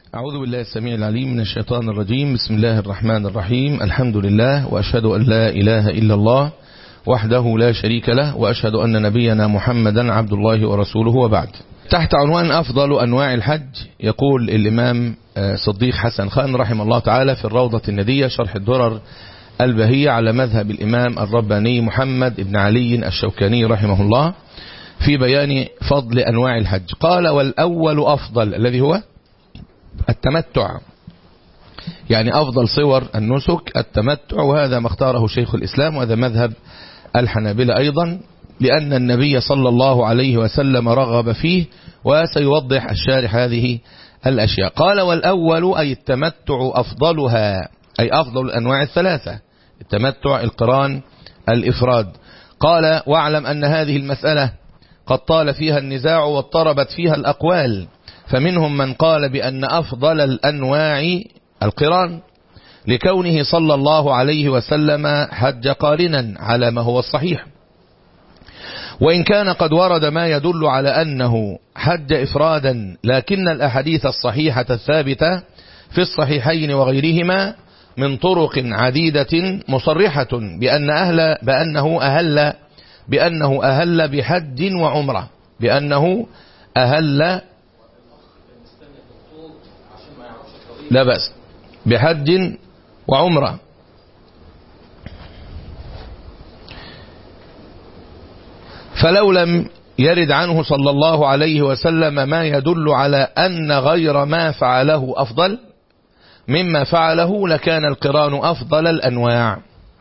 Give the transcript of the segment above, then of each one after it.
أعوذ بالله السميع العليم من الشيطان الرجيم بسم الله الرحمن الرحيم الحمد لله وأشهد أن لا إله إلا الله وحده لا شريك له وأشهد أن نبينا محمدا عبد الله ورسوله وبعد تحت عنوان أفضل أنواع الحج يقول الإمام صديق حسن خان رحمه الله تعالى في الروضة الندية شرح الدرر البهية على مذهب الإمام الرباني محمد بن علي الشوكاني رحمه الله في بيان فضل أنواع الحج قال والأول أفضل الذي هو التمتع يعني أفضل صور النسك التمتع وهذا ما اختاره شيخ الإسلام وهذا مذهب الحنابلة أيضا لأن النبي صلى الله عليه وسلم رغب فيه وسيوضح الشارح هذه الأشياء قال والأول أي التمتع أفضلها أي أفضل الأنواع الثلاثة التمتع القران الإفراد قال واعلم أن هذه المسألة قد طال فيها النزاع واضطربت فيها الأقوال فمنهم من قال بأن أفضل الأنواع القران لكونه صلى الله عليه وسلم حج قارنا على ما هو الصحيح وإن كان قد ورد ما يدل على أنه حج إفرادا لكن الأحاديث الصحيحة الثابتة في الصحيحين وغيرهما من طرق عديدة مصرحة بأن أهل بأنه أهل بأنه أهل بحج وعمرة بأنه أهل لا بأس بحج وعمرة فلو لم يرد عنه صلى الله عليه وسلم ما يدل على أن غير ما فعله أفضل مما فعله لكان القران أفضل الأنواع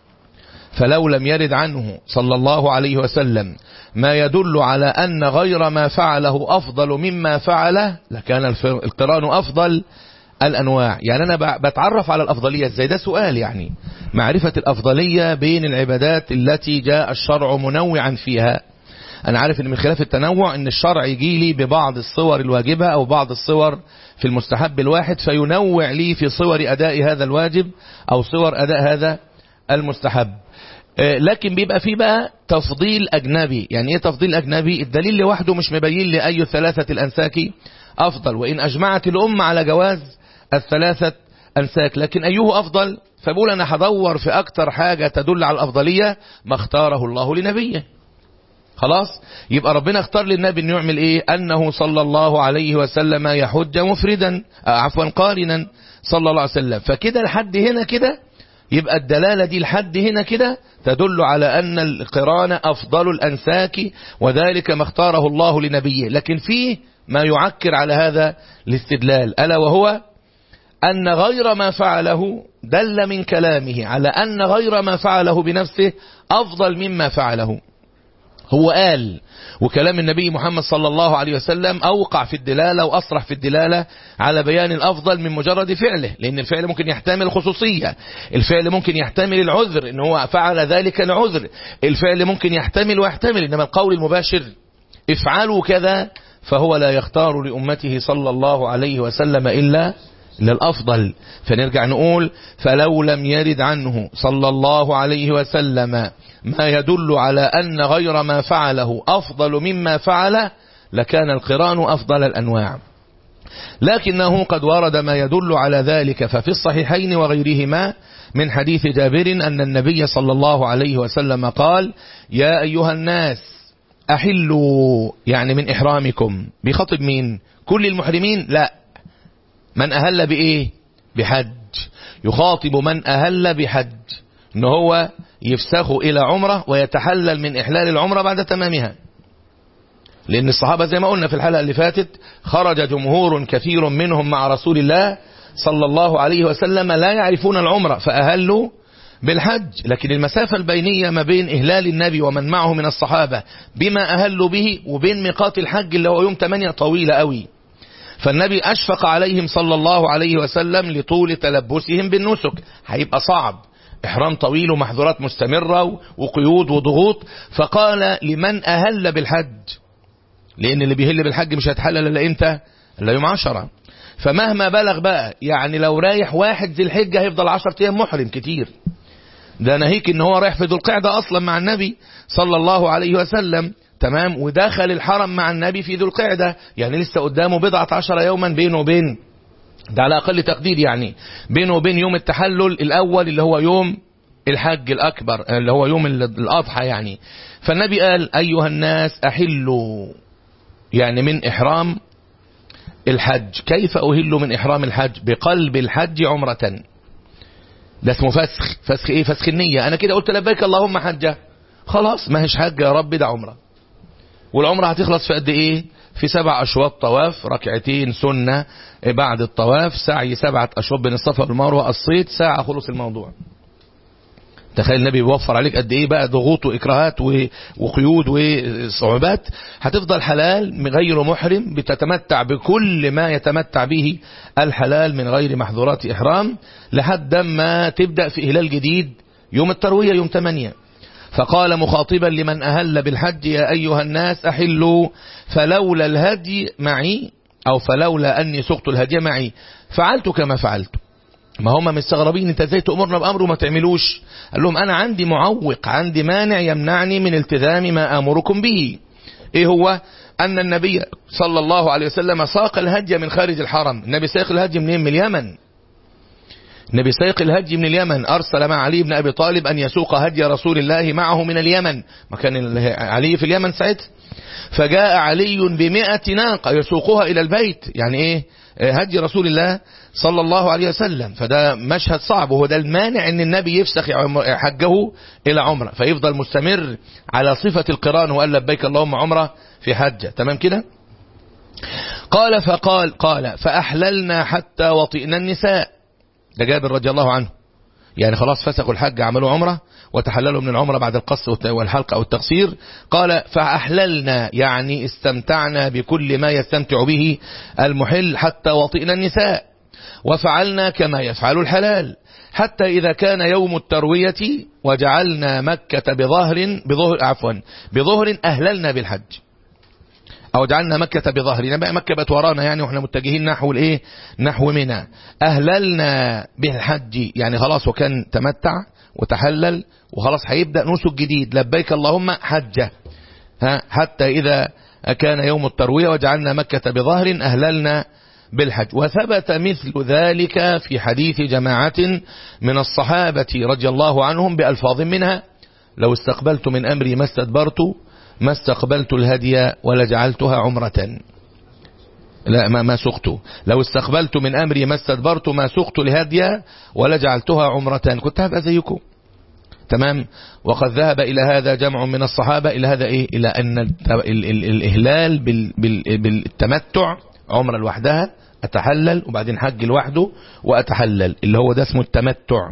فلو لم يرد عنه صلى الله عليه وسلم ما يدل على أن غير ما فعله أفضل مما فعله لكان القران أفضل الأنواع يعني أنا بتعرف على الأفضلية ازاي ده سؤال يعني معرفة الأفضلية بين العبادات التي جاء الشرع منوعا فيها أنا عارف أن من خلاف التنوع أن الشرع يجي لي ببعض الصور الواجبة أو بعض الصور في المستحب الواحد فينوع لي في صور أداء هذا الواجب أو صور أداء هذا المستحب لكن بيبقى فيه بقى تفضيل أجنبي يعني إيه تفضيل أجنبي الدليل لوحده مش مبين لي أي ثلاثة الأنساك أفضل وإن أجمعت الأمة على جواز الثلاثة أنساك لكن أيه أفضل فبقول أنا هدور في أكتر حاجة تدل على الأفضلية ما اختاره الله لنبيه خلاص يبقى ربنا اختار للنبي انه يعمل ايه انه صلى الله عليه وسلم يحج مفردا عفوا قارنا صلى الله عليه وسلم فكده لحد هنا كده يبقى الدلالة دي لحد هنا كده تدل على أن القران أفضل الأنساك وذلك ما اختاره الله لنبيه لكن فيه ما يعكر على هذا الاستدلال ألا وهو أن غير ما فعله دل من كلامه على أن غير ما فعله بنفسه أفضل مما فعله هو قال وكلام النبي محمد صلى الله عليه وسلم أوقع في الدلالة وأصرح في الدلالة على بيان الأفضل من مجرد فعله لأن الفعل ممكن يحتمل خصوصية الفعل ممكن يحتمل العذر إن هو فعل ذلك العذر الفعل ممكن يحتمل ويحتمل إنما القول المباشر افعلوا كذا فهو لا يختار لأمته صلى الله عليه وسلم إلا للأفضل فنرجع نقول فلو لم يرد عنه صلى الله عليه وسلم ما يدل على أن غير ما فعله أفضل مما فعله لكان القران أفضل الأنواع لكنه قد ورد ما يدل على ذلك ففي الصحيحين وغيرهما من حديث جابر أن النبي صلى الله عليه وسلم قال يا أيها الناس أحلوا يعني من إحرامكم بخطب مين كل المحرمين لا من أهل بإيه بحج يخاطب من أهل بحج إن هو يفسخ إلى عمرة ويتحلل من إحلال العمرة بعد تمامها لأن الصحابة زي ما قلنا في الحلقة اللي فاتت خرج جمهور كثير منهم مع رسول الله صلى الله عليه وسلم لا يعرفون العمرة فأهلوا بالحج لكن المسافة البينية ما بين إهلال النبي ومن معه من الصحابة بما أهلوا به وبين ميقات الحج اللي هو يوم 8 طويلة قوي فالنبي أشفق عليهم صلى الله عليه وسلم لطول تلبسهم بالنسك هيبقى صعب إحرام طويل ومحظورات مستمرة وقيود وضغوط فقال لمن أهل بالحج لأن اللي بيهل بالحج مش هيتحلل إلا إمتى إلا يوم عشرة فمهما بلغ بقى يعني لو رايح واحد ذي الحجة هيفضل عشر أيام محرم كتير ده ناهيك ان هو رايح في ذو القعدة اصلا مع النبي صلى الله عليه وسلم تمام ودخل الحرم مع النبي في ذو القعدة يعني لسه قدامه بضعة عشر يوما بينه وبين ده على أقل تقدير يعني بينه وبين يوم التحلل الأول اللي هو يوم الحج الأكبر اللي هو يوم الأضحى يعني فالنبي قال أيها الناس أحلوا يعني من إحرام الحج كيف أهل من إحرام الحج بقلب الحج عمرة ده اسمه فسخ فسخ ايه فسخ النية انا كده قلت لبيك اللهم حجة خلاص ما هيش حجة يا رب ده عمرة والعمرة هتخلص في قد ايه في سبع اشواط طواف ركعتين سنة بعد الطواف سعي سبعة اشواط بين الصفا والمروة الصيد ساعة خلص الموضوع تخيل النبي بيوفر عليك قد ايه بقى ضغوط واكراهات وقيود وصعوبات هتفضل حلال غير محرم بتتمتع بكل ما يتمتع به الحلال من غير محظورات احرام لحد ما تبدأ في اهلال جديد يوم التروية يوم 8 فقال مخاطبا لمن أهل بالحج يا أيها الناس أحلوا فلولا الهدي معي أو فلولا أني سقت الهدي معي فعلت كما فعلت ما هم مستغربين انت ازاي تأمرنا بأمر وما تعملوش قال لهم انا عندي معوق عندي مانع يمنعني من التزام ما امركم به ايه هو ان النبي صلى الله عليه وسلم ساق الهدي من خارج الحرم النبي ساق الهدي منين من اليمن النبي ساق الهدي من اليمن ارسل مع علي بن ابي طالب ان يسوق هدي رسول الله معه من اليمن ما كان علي في اليمن ساعتها فجاء علي بمئة ناقة يسوقها إلى البيت يعني إيه هدي رسول الله صلى الله عليه وسلم فده مشهد صعب وهو ده المانع ان النبي يفسخ حجه الى عمره فيفضل مستمر على صفة القران وقال لبيك اللهم عمره في حجة تمام كده قال فقال قال فأحللنا حتى وطئنا النساء ده جابر رضي الله عنه يعني خلاص فسخوا الحج عملوا عمره وتحللوا من العمرة بعد القص والحلق أو التقصير قال فأحللنا يعني استمتعنا بكل ما يستمتع به المحل حتى وطئنا النساء وفعلنا كما يفعل الحلال حتى إذا كان يوم التروية وجعلنا مكة بظهر بظهر عفوا بظهر أهللنا بالحج أو جعلنا مكة بظهرنا بقى مكة بقت ورانا يعني واحنا متجهين نحو الايه نحو منى أهللنا بالحج يعني خلاص وكان تمتع وتحلل وخلاص هيبدأ نسك جديد لبيك اللهم حجة ها حتى إذا كان يوم التروية وجعلنا مكة بظهر أهللنا بالحج وثبت مثل ذلك في حديث جماعة من الصحابة رضي الله عنهم بألفاظ منها لو استقبلت من أمري ما استدبرت ما استقبلت الهدي ولجعلتها عمرة لا ما ما سقت لو استقبلت من أمري ما استدبرت ما سقت الهدي ولجعلتها عمرة كنت هبقى زيكم تمام وقد ذهب إلى هذا جمع من الصحابة إلى هذا إيه إلى أن الإهلال بالتمتع عمرة لوحدها أتحلل وبعدين حج لوحده وأتحلل اللي هو ده اسمه التمتع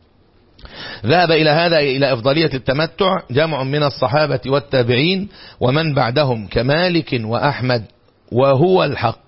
ذهب إلى هذا إلى أفضلية التمتع جمع من الصحابة والتابعين ومن بعدهم كمالك وأحمد وهو الحق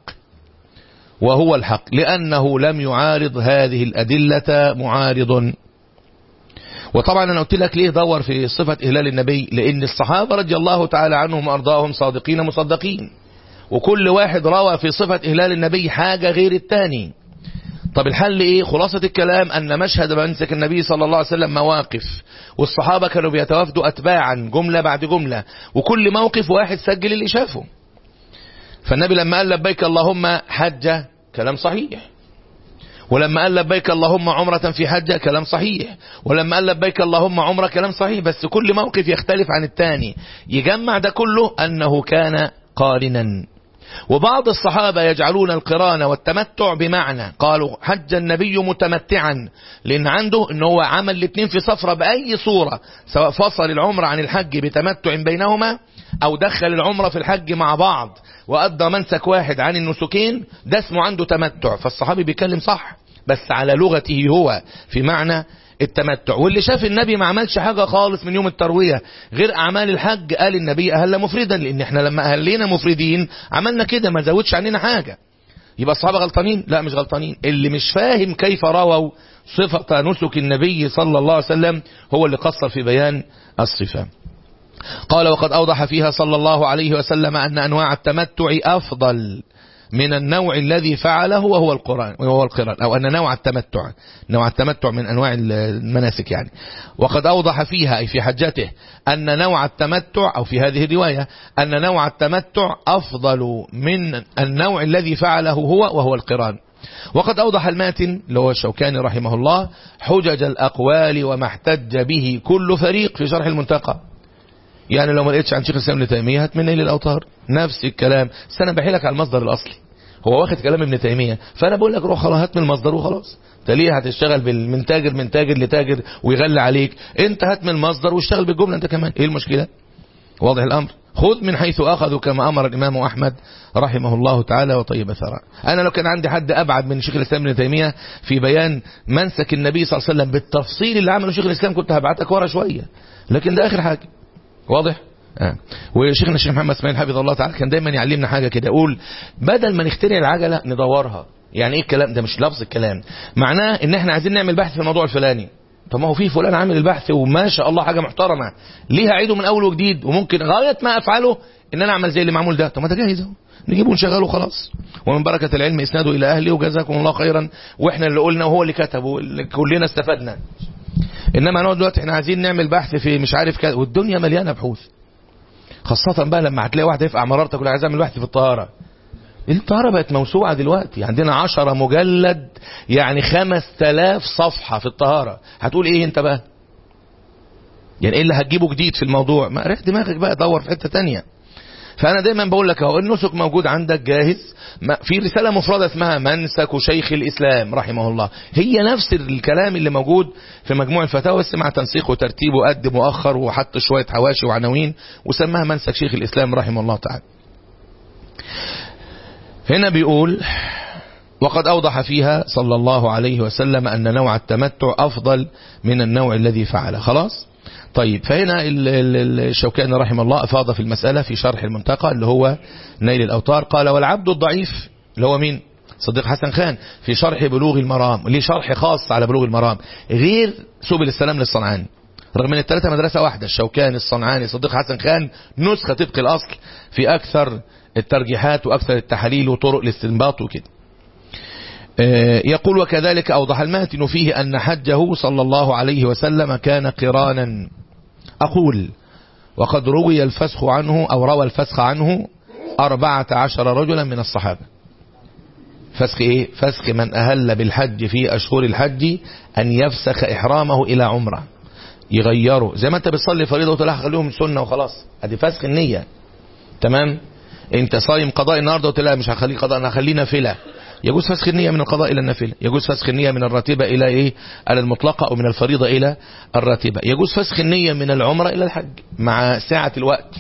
وهو الحق لأنه لم يعارض هذه الأدلة معارض وطبعا أنا قلت لك ليه دور في صفة إهلال النبي لأن الصحابة رضي الله تعالى عنهم وأرضاهم صادقين مصدقين وكل واحد روى في صفة إهلال النبي حاجة غير التاني طب الحل ايه خلاصة الكلام ان مشهد منسك النبي صلى الله عليه وسلم مواقف والصحابة كانوا بيتوافدوا اتباعا جملة بعد جملة وكل موقف واحد سجل اللي شافه فالنبي لما قال لبيك اللهم حجة كلام صحيح ولما قال لبيك اللهم عمرة في حجة كلام صحيح ولما قال لبيك اللهم عمرة كلام صحيح بس كل موقف يختلف عن الثاني يجمع ده كله أنه كان قارنا وبعض الصحابة يجعلون القران والتمتع بمعنى قالوا حج النبي متمتعا لأن عنده أنه هو عمل الاثنين في صفرة بأي صورة سواء فصل العمر عن الحج بتمتع بينهما أو دخل العمرة في الحج مع بعض وأدى منسك واحد عن النسكين ده اسمه عنده تمتع فالصحابي بيتكلم صح بس على لغته هو في معنى التمتع واللي شاف النبي ما عملش حاجة خالص من يوم التروية غير أعمال الحج قال النبي أهل مفردا لأن احنا لما أهلينا مفردين عملنا كده ما زودش عننا حاجة يبقى الصحابة غلطانين لا مش غلطانين اللي مش فاهم كيف رووا صفة نسك النبي صلى الله عليه وسلم هو اللي قصر في بيان الصفة قال وقد أوضح فيها صلى الله عليه وسلم أن أنواع التمتع أفضل من النوع الذي فعله وهو القرآن وهو القرآن أو أن نوع التمتع نوع التمتع من أنواع المناسك يعني وقد أوضح فيها أي في حجته أن نوع التمتع أو في هذه الرواية أن نوع التمتع أفضل من النوع الذي فعله هو وهو القرآن وقد أوضح الماتن اللي هو الشوكاني رحمه الله حجج الأقوال وما احتج به كل فريق في شرح المنتقى يعني لو ما لقيتش عن شيخ الإسلام ابن تيمية هات من نيل الأوطار نفس الكلام بس أنا بحيلك على المصدر الأصلي هو واخد كلام ابن تيمية فأنا بقول لك روح خلاص هات من المصدر وخلاص انت ليه هتشتغل بال- من تاجر من تاجر لتاجر ويغلي عليك انت هات من المصدر واشتغل بالجملة انت كمان ايه المشكلة واضح الأمر خذ من حيث أخذوا كما أمر الإمام أحمد رحمه الله تعالى وطيب ثراء أنا لو كان عندي حد أبعد من شيخ الإسلام ابن تيمية في بيان منسك النبي صلى الله عليه وسلم بالتفصيل اللي عمله شيخ الإسلام كنت هبعتك ورا شوية لكن ده آخر حاجة واضح آه. وشيخنا الشيخ محمد اسماعيل حفظه الله تعالى كان دايما يعلمنا حاجة كده يقول بدل ما نخترع العجلة ندورها يعني ايه الكلام ده مش لفظ الكلام معناه ان احنا عايزين نعمل بحث في الموضوع الفلاني طب ما هو في فلان عامل البحث وما شاء الله حاجة محترمة ليه هعيده من اول وجديد وممكن غاية ما افعله ان انا اعمل زي اللي معمول ده طب ما ده جاهز اهو نجيبه ونشغله خلاص ومن بركة العلم اسناده الى اهله وجزاكم الله خيرا واحنا اللي قلنا وهو اللي كتب واللي كلنا استفدنا انما نقعد دلوقتي احنا عايزين نعمل بحث في مش عارف كده والدنيا مليانه بحوث خاصة بقى لما هتلاقي واحد يفقع مرارتك ولا عايز اعمل بحث في الطهارة الطهارة بقت موسوعة دلوقتي عندنا عشرة مجلد يعني خمس تلاف صفحة في الطهارة هتقول ايه انت بقى يعني ايه اللي هتجيبه جديد في الموضوع ما ريح دماغك بقى دور في حتة تانية فانا دايما بقول لك اهو النسك موجود عندك جاهز ما- في رسالة مفردة اسمها منسك شيخ الاسلام رحمه الله هي نفس الكلام اللي موجود في مجموع الفتاوى بس مع تنسيق وترتيب وقد مؤخر وحط شوية حواشي وعناوين وسماها منسك شيخ الاسلام رحمه الله تعالى هنا بيقول وقد أوضح فيها صلى الله عليه وسلم أن نوع التمتع أفضل من النوع الذي فعل خلاص طيب فهنا ال- ال- الشوكاني رحمه الله أفاض في المسألة في شرح المنتقى اللي هو نيل الأوطار قال والعبد الضعيف اللي هو مين صديق حسن خان في شرح بلوغ المرام ليه شرح خاص على بلوغ المرام غير سبل السلام للصنعاني رغم ان الثلاثة مدرسة واحدة الشوكاني الصنعاني صديق حسن خان نسخة طبق الأصل في أكثر الترجيحات وأكثر التحاليل وطرق الاستنباط وكده آه، يقول وكذلك أوضح الماتن فيه أن حجه صلى الله عليه وسلم كان قرانا أقول وقد روي الفسخ عنه أو روى الفسخ عنه أربعة عشر رجلا من الصحابة فسخ إيه؟ فسخ من أهل بالحج في أشهر الحج أن يفسخ إحرامه إلى عمره يغيره زي ما أنت بتصلي فريضة وتقول لها خليهم سنة وخلاص ادي فسخ النية تمام انت صايم قضاء النهارده وقلت لا مش هخليه قضاء انا هخليه نافله يجوز فسخ النية من القضاء إلى النافلة يجوز فسخ النية من الراتبة إلى إيه على المطلقة أو من الفريضة إلى الراتبة يجوز فسخ النية من العمرة إلى الحج مع ساعة الوقت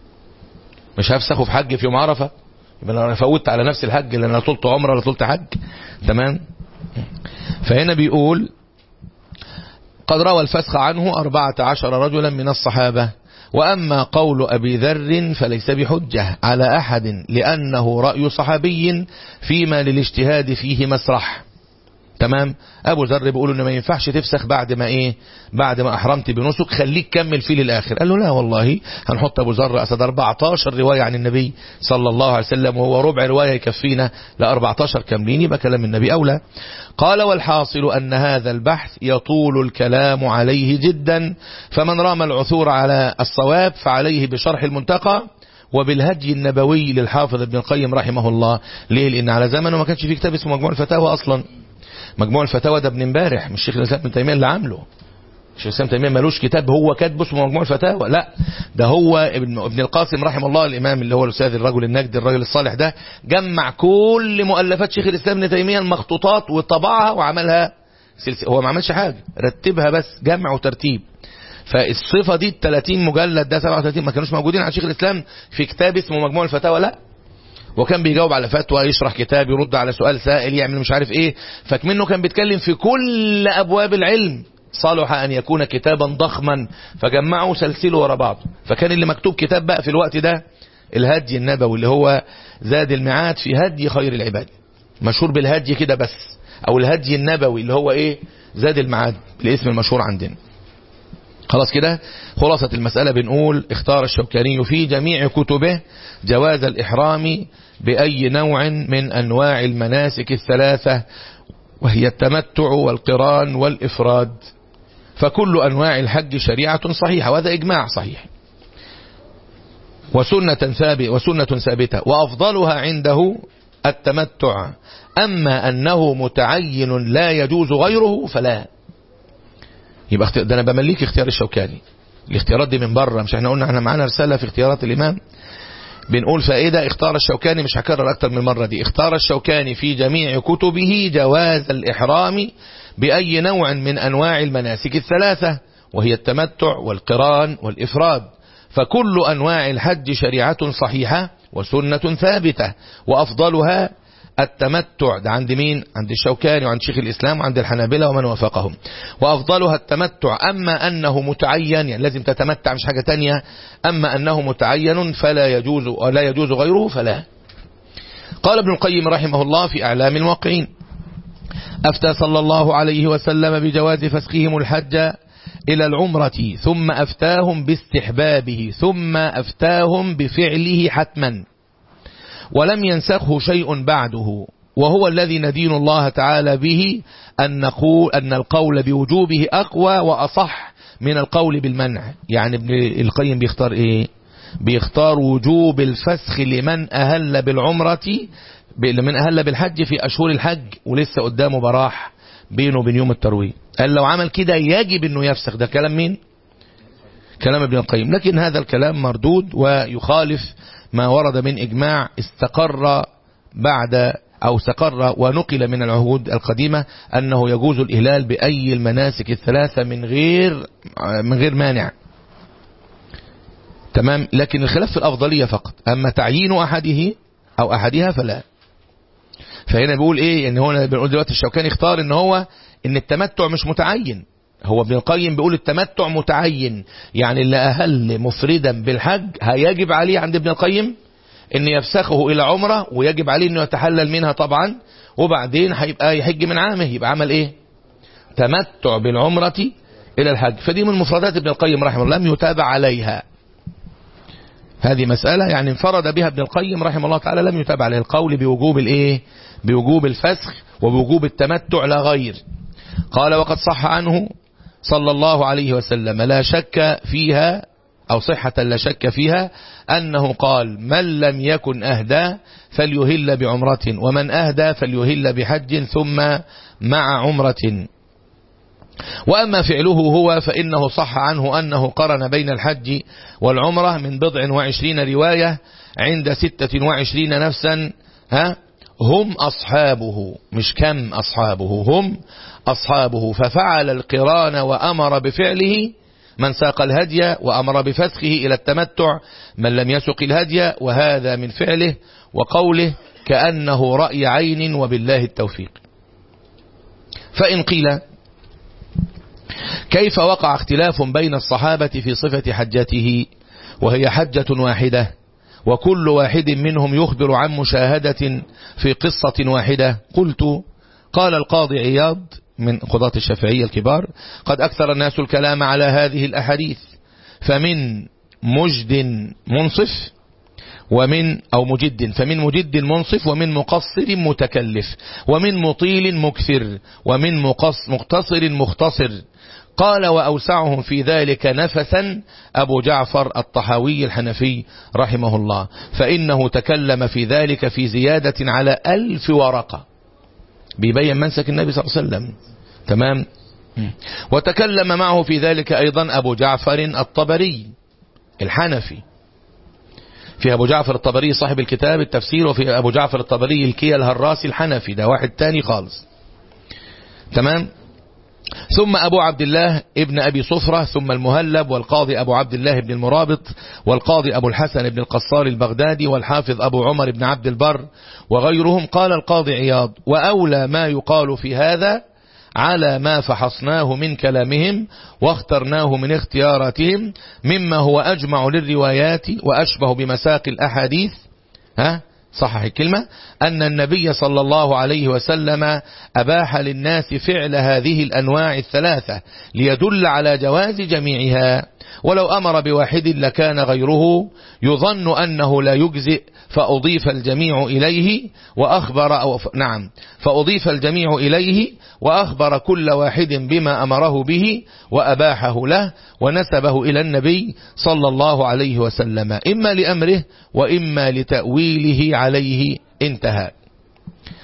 مش هفسخه في حج في يوم عرفة يبقى انا فوتت على نفس الحج لان انا طلت عمره ولا طلت حج تمام فهنا بيقول قد روى الفسخ عنه أربعة عشر رجلا من الصحابة وأما قول أبي ذر فليس بحجة على أحد لأنه رأي صحابي فيما للاجتهاد فيه مسرح تمام ابو ذر بيقول انه ما ينفعش تفسخ بعد ما ايه بعد ما احرمت بنسك خليك كمل فيه للاخر قال له لا والله هنحط ابو ذر اسد 14 روايه عن النبي صلى الله عليه وسلم وهو ربع روايه يكفينا ل 14 كاملين يبقى كلام النبي اولى قال والحاصل ان هذا البحث يطول الكلام عليه جدا فمن رام العثور على الصواب فعليه بشرح المنتقى وبالهدي النبوي للحافظ ابن القيم رحمه الله ليه لان على زمنه ما كانش في كتاب اسمه مجموع الفتاوى اصلا مجموع الفتاوى ده ابن امبارح مش شيخ الاسلام ابن تيميه اللي عامله شيخ الاسلام تيميه ملوش كتاب هو كاتبه اسمه مجموع الفتاوى لا ده هو ابن ابن القاسم رحمه الله الامام اللي هو الاستاذ الرجل النجد الراجل الصالح ده جمع كل مؤلفات شيخ الاسلام ابن تيميه المخطوطات وطبعها وعملها سلسله هو ما عملش حاجه رتبها بس جمع وترتيب فالصفه دي ال 30 مجلد ده 37 ما كانوش موجودين عند شيخ الاسلام في كتاب اسمه مجموع الفتاوى لا وكان بيجاوب على فتوى يشرح كتاب يرد على سؤال سائل يعمل مش عارف ايه فكمنه كان بيتكلم في كل ابواب العلم صالح ان يكون كتابا ضخما فجمعوا سلسله ورا بعض فكان اللي مكتوب كتاب بقى في الوقت ده الهدي النبوي اللي هو زاد المعاد في هدي خير العباد مشهور بالهدي كده بس او الهدي النبوي اللي هو ايه زاد المعاد الاسم المشهور عندنا خلاص كده خلاصة المسألة بنقول اختار الشوكاني في جميع كتبه جواز الإحرام بأي نوع من أنواع المناسك الثلاثة وهي التمتع والقران والإفراد فكل أنواع الحج شريعة صحيحة وهذا إجماع صحيح وسنة ثابتة وسنة ثابتة وأفضلها عنده التمتع أما أنه متعين لا يجوز غيره فلا يبقى ده أنا بمليك اختيار الشوكاني الاختيارات دي من بره مش احنا قلنا احنا معانا رسالة في اختيارات الإمام بنقول فائدة اختار الشوكاني مش هكرر أكتر من مرة دي اختار الشوكاني في جميع كتبه جواز الإحرام بأي نوع من أنواع المناسك الثلاثة وهي التمتع والقران والإفراد فكل أنواع الحج شريعة صحيحة وسنة ثابتة وأفضلها التمتع ده عند مين عند الشوكاني وعند شيخ الإسلام وعند الحنابلة ومن وافقهم وأفضلها التمتع أما أنه متعين يعني لازم تتمتع مش حاجة تانية أما أنه متعين فلا يجوز ولا يجوز غيره فلا قال ابن القيم رحمه الله في أعلام الموقعين أفتى صلى الله عليه وسلم بجواز فسخهم الحج إلى العمرة ثم أفتاهم باستحبابه ثم أفتاهم بفعله حتما ولم ينسخه شيء بعده وهو الذي ندين الله تعالى به أن نقول أن القول بوجوبه أقوى وأصح من القول بالمنع يعني ابن القيم بيختار إيه بيختار وجوب الفسخ لمن أهل بالعمرة لمن أهل بالحج في أشهر الحج ولسه قدامه براح بينه وبين يوم التروية قال لو عمل كده يجب أنه يفسخ ده كلام مين كلام ابن القيم لكن هذا الكلام مردود ويخالف ما ورد من إجماع استقر بعد أو استقر ونقل من العهود القديمة أنه يجوز الإهلال بأي المناسك الثلاثة من غير من غير مانع تمام لكن الخلاف في الأفضلية فقط أما تعيين أحده أو أحدها فلا فهنا بيقول إيه إن هو بنقول دلوقتي الشوكاني اختار إن هو إن التمتع مش متعين هو ابن القيم بيقول التمتع متعين يعني اللي أهل مفردا بالحج هيجب عليه عند ابن القيم ان يفسخه الى عمره ويجب عليه انه يتحلل منها طبعا وبعدين هيبقى يحج من عامه يبقى عمل ايه تمتع بالعمرة الى الحج فدي من مفردات ابن القيم رحمه الله لم يتابع عليها هذه مسألة يعني انفرد بها ابن القيم رحمه الله تعالى لم يتابع عليه القول بوجوب الايه بوجوب الفسخ وبوجوب التمتع لا غير قال وقد صح عنه صلى الله عليه وسلم لا شك فيها أو صحة لا شك فيها أنه قال من لم يكن أهدى فليهل بعمرة ومن أهدى فليهل بحج ثم مع عمرة وأما فعله هو فإنه صح عنه أنه قرن بين الحج والعمرة من بضع وعشرين رواية عند ستة وعشرين نفسا ها هم أصحابه مش كم أصحابه هم أصحابه ففعل القران وأمر بفعله من ساق الهدي وأمر بفسخه إلى التمتع من لم يسق الهدي وهذا من فعله وقوله كأنه رأي عين وبالله التوفيق فإن قيل كيف وقع اختلاف بين الصحابة في صفة حجته وهي حجة واحدة وكل واحد منهم يخبر عن مشاهدة في قصة واحدة قلت قال القاضي عياض من قضاة الشافعية الكبار قد أكثر الناس الكلام على هذه الأحاديث فمن مجد منصف ومن أو مجد فمن مجد منصف ومن مقصر متكلف ومن مطيل مكثر ومن مقص مقتصر مختصر قال وأوسعهم في ذلك نفسا أبو جعفر الطحاوي الحنفي رحمه الله فإنه تكلم في ذلك في زيادة على ألف ورقة بيبين منسك النبي صلى الله عليه وسلم تمام وتكلم معه في ذلك أيضا أبو جعفر الطبري الحنفي في أبو جعفر الطبري صاحب الكتاب التفسير وفي أبو جعفر الطبري الكيا الهراسي الحنفي ده واحد تاني خالص تمام ثم أبو عبد الله ابن أبي صفرة ثم المهلب والقاضي أبو عبد الله بن المرابط والقاضي أبو الحسن بن القصار البغدادي والحافظ أبو عمر بن عبد البر وغيرهم قال القاضي عياض وأولى ما يقال في هذا على ما فحصناه من كلامهم واخترناه من اختياراتهم مما هو أجمع للروايات وأشبه بمساق الأحاديث ها صحح الكلمة أن النبي صلى الله عليه وسلم أباح للناس فعل هذه الأنواع الثلاثة ليدل على جواز جميعها ولو أمر بواحد لكان غيره يظن أنه لا يجزئ فأضيف الجميع إليه وأخبر أو نعم فأضيف الجميع إليه وأخبر كل واحد بما أمره به وأباحه له ونسبه إلى النبي صلى الله عليه وسلم إما لأمره وإما لتأويله عليه انتهى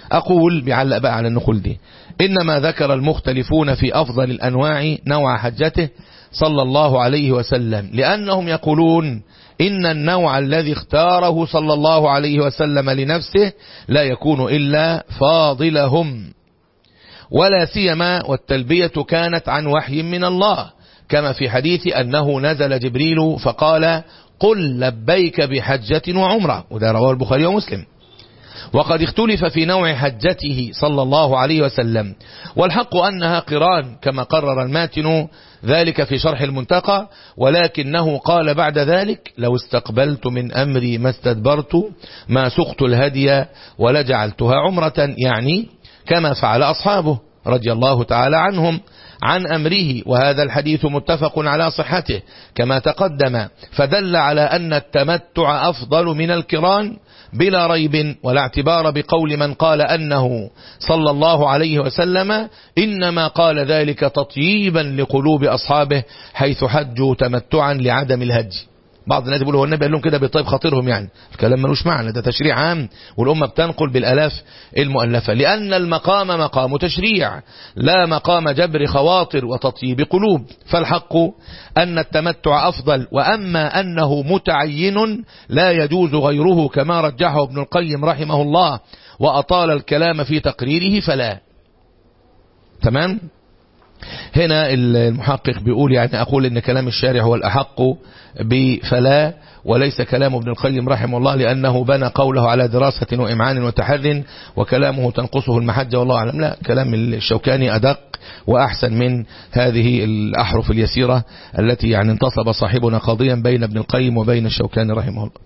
أقول بيعلق بقى على النقول دي إنما ذكر المختلفون في أفضل الأنواع نوع حجته صلى الله عليه وسلم لأنهم يقولون إن النوع الذي اختاره صلى الله عليه وسلم لنفسه لا يكون إلا فاضلهم ولا سيما والتلبية كانت عن وحي من الله كما في حديث أنه نزل جبريل فقال قل لبيك بحجة وعمرة وده رواه البخاري ومسلم وقد اختلف في نوع حجته صلى الله عليه وسلم والحق أنها قران كما قرر الماتن ذلك في شرح المنتقى ولكنه قال بعد ذلك لو استقبلت من أمري ما استدبرت ما سقت الهدي ولجعلتها عمرة يعني كما فعل أصحابه رضي الله تعالى عنهم عن أمره وهذا الحديث متفق على صحته كما تقدم فدل على أن التمتع أفضل من الكران بلا ريب ولا اعتبار بقول من قال أنه صلى الله عليه وسلم إنما قال ذلك تطييبا لقلوب أصحابه حيث حجوا تمتعا لعدم الهج بعض الناس بيقولوا هو النبي قال لهم كده بيطيب خاطرهم يعني الكلام ملوش معنى ده تشريع عام والأمة بتنقل بالألاف المؤلفة لأن المقام مقام تشريع لا مقام جبر خواطر وتطيب قلوب فالحق أن التمتع أفضل وأما أنه متعين لا يجوز غيره كما رجحه ابن القيم رحمه الله وأطال الكلام في تقريره فلا تمام هنا المحقق بيقول يعني أقول إن كلام الشارع هو الأحق بفلا وليس كلام ابن القيم رحمه الله لأنه بنى قوله على دراسة وإمعان وتحر وكلامه تنقصه المحجة والله أعلم لا كلام الشوكاني أدق وأحسن من هذه الأحرف اليسيرة التي يعني انتصب صاحبنا قاضيا بين ابن القيم وبين الشوكاني رحمه الله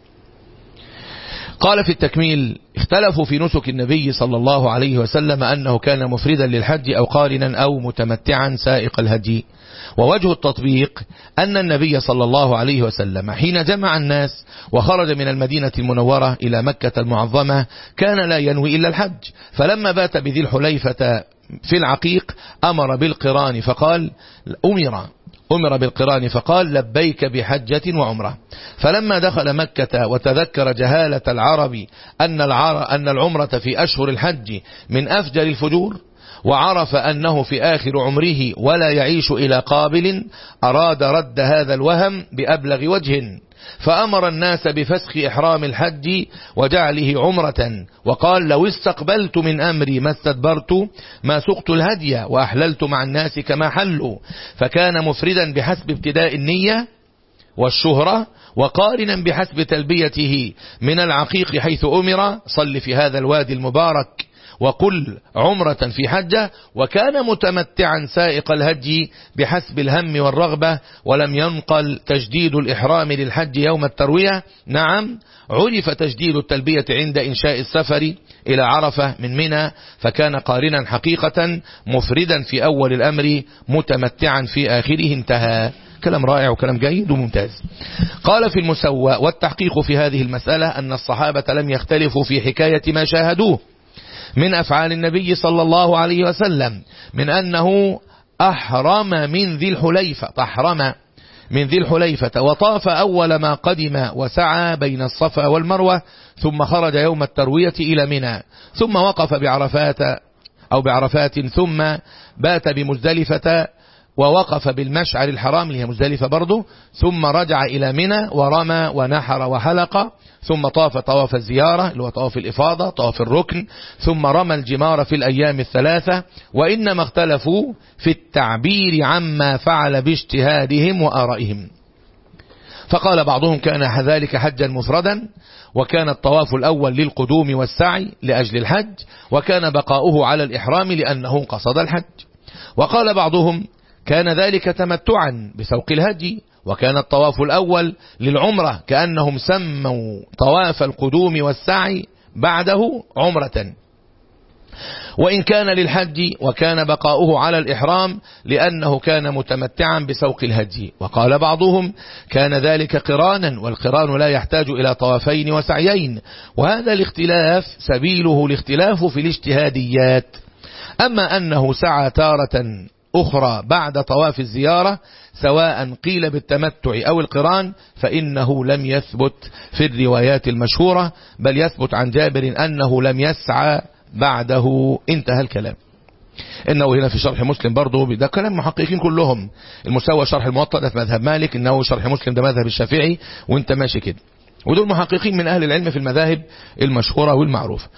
قال في التكميل اختلفوا في نسك النبي صلى الله عليه وسلم أنه كان مفردا للحج أو قارنا أو متمتعا سائق الهدي ووجه التطبيق أن النبي صلى الله عليه وسلم حين جمع الناس وخرج من المدينة المنورة إلى مكة المعظمة كان لا ينوي إلا الحج فلما بات بذي الحليفة في العقيق أمر بالقران فقال أمر أمر بالقران فقال لبيك بحجة وعمرة فلما دخل مكة وتذكر جهالة العرب أن, العر أن العمرة في أشهر الحج من أفجر الفجور وعرف أنه في آخر عمره ولا يعيش إلى قابل أراد رد هذا الوهم بأبلغ وجه فأمر الناس بفسخ إحرام الحج وجعله عمرة وقال لو استقبلت من أمري ما استدبرت ما سقت الهدي وأحللت مع الناس كما حلوا فكان مفردا بحسب ابتداء النية والشهرة وقارنا بحسب تلبيته من العقيق حيث أمر صل في هذا الوادي المبارك وقل عمرة في حجة وكان متمتعا سائق الهدي بحسب الهم والرغبة ولم ينقل تجديد الإحرام للحج يوم التروية نعم عرف تجديد التلبية عند إنشاء السفر إلى عرفة من منى فكان قارنا حقيقة مفردا في أول الأمر متمتعا في آخره انتهى كلام رائع وكلام جيد وممتاز قال في المسوى والتحقيق في هذه المسألة أن الصحابة لم يختلفوا في حكاية ما شاهدوه من أفعال النبي صلى الله عليه وسلم من أنه أحرم من ذي الحليفة أحرم من ذي الحليفة وطاف أول ما قدم وسعى بين الصفا والمروة ثم خرج يوم التروية إلى منى ثم وقف بعرفات أو بعرفات ثم بات بمزدلفة ووقف بالمشعر الحرام اللي هي مزدلفة برضه ثم رجع إلى منى ورمى ونحر وحلق ثم طاف طواف الزيارة اللي هو طواف الإفاضة طواف الركن ثم رمى الجمار في الأيام الثلاثة وإنما اختلفوا في التعبير عما فعل باجتهادهم وآرائهم فقال بعضهم كان ذلك حجا مفردا وكان الطواف الأول للقدوم والسعي لأجل الحج وكان بقاؤه على الإحرام لأنه قصد الحج وقال بعضهم كان ذلك تمتعا بسوق الهدي وكان الطواف الأول للعمرة كأنهم سموا طواف القدوم والسعي بعده عمرة وإن كان للحج وكان بقاؤه على الإحرام لأنه كان متمتعا بسوق الهدي وقال بعضهم كان ذلك قرانا والقران لا يحتاج إلى طوافين وسعيين وهذا الاختلاف سبيله الاختلاف في الاجتهاديات أما أنه سعى تارة أخرى بعد طواف الزيارة سواء قيل بالتمتع أو القران فإنه لم يثبت في الروايات المشهورة بل يثبت عن جابر أنه لم يسعى بعده انتهى الكلام انه هنا في شرح مسلم برضه ده كلام محققين كلهم المساوى شرح الموطأ ده في مذهب مالك انه شرح مسلم ده مذهب الشافعي وانت ماشي كده ودول محققين من اهل العلم في المذاهب المشهورة والمعروفة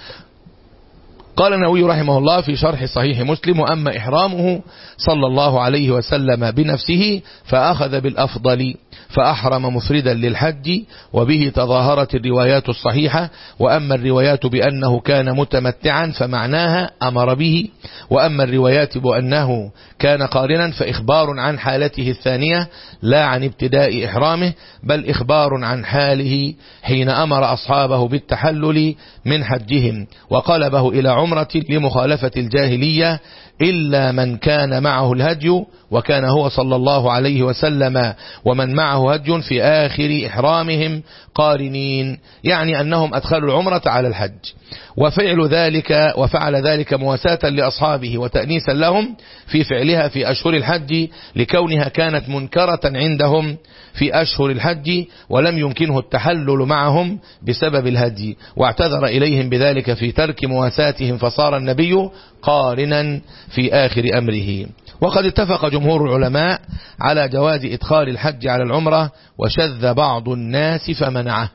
قال النووي رحمه الله في شرح صحيح مسلم وأما إحرامه صلى الله عليه وسلم بنفسه فأخذ بالأفضل فأحرم مفردا للحج وبه تظاهرت الروايات الصحيحة وأما الروايات بأنه كان متمتعا فمعناها أمر به وأما الروايات بأنه كان قارنا فإخبار عن حالته الثانية لا عن ابتداء إحرامه بل إخبار عن حاله حين أمر أصحابه بالتحلل من حجهم وقلبه إلى عمرة لمخالفة الجاهلية إلا من كان معه الهدي وكان هو صلى الله عليه وسلم ومن معه هدي في آخر إحرامهم قارنين يعني أنهم أدخلوا العمرة على الحج وفعل ذلك وفعل ذلك مواساة لأصحابه وتأنيسا لهم في فعلها في أشهر الحج لكونها كانت منكرة عندهم في أشهر الحج ولم يمكنه التحلل معهم بسبب الهدي واعتذر إليهم بذلك في ترك مواساتهم فصار النبي قارنا في آخر أمره وقد اتفق جمهور العلماء على جواز إدخال الحج على العمرة وشذ بعض الناس فمنعه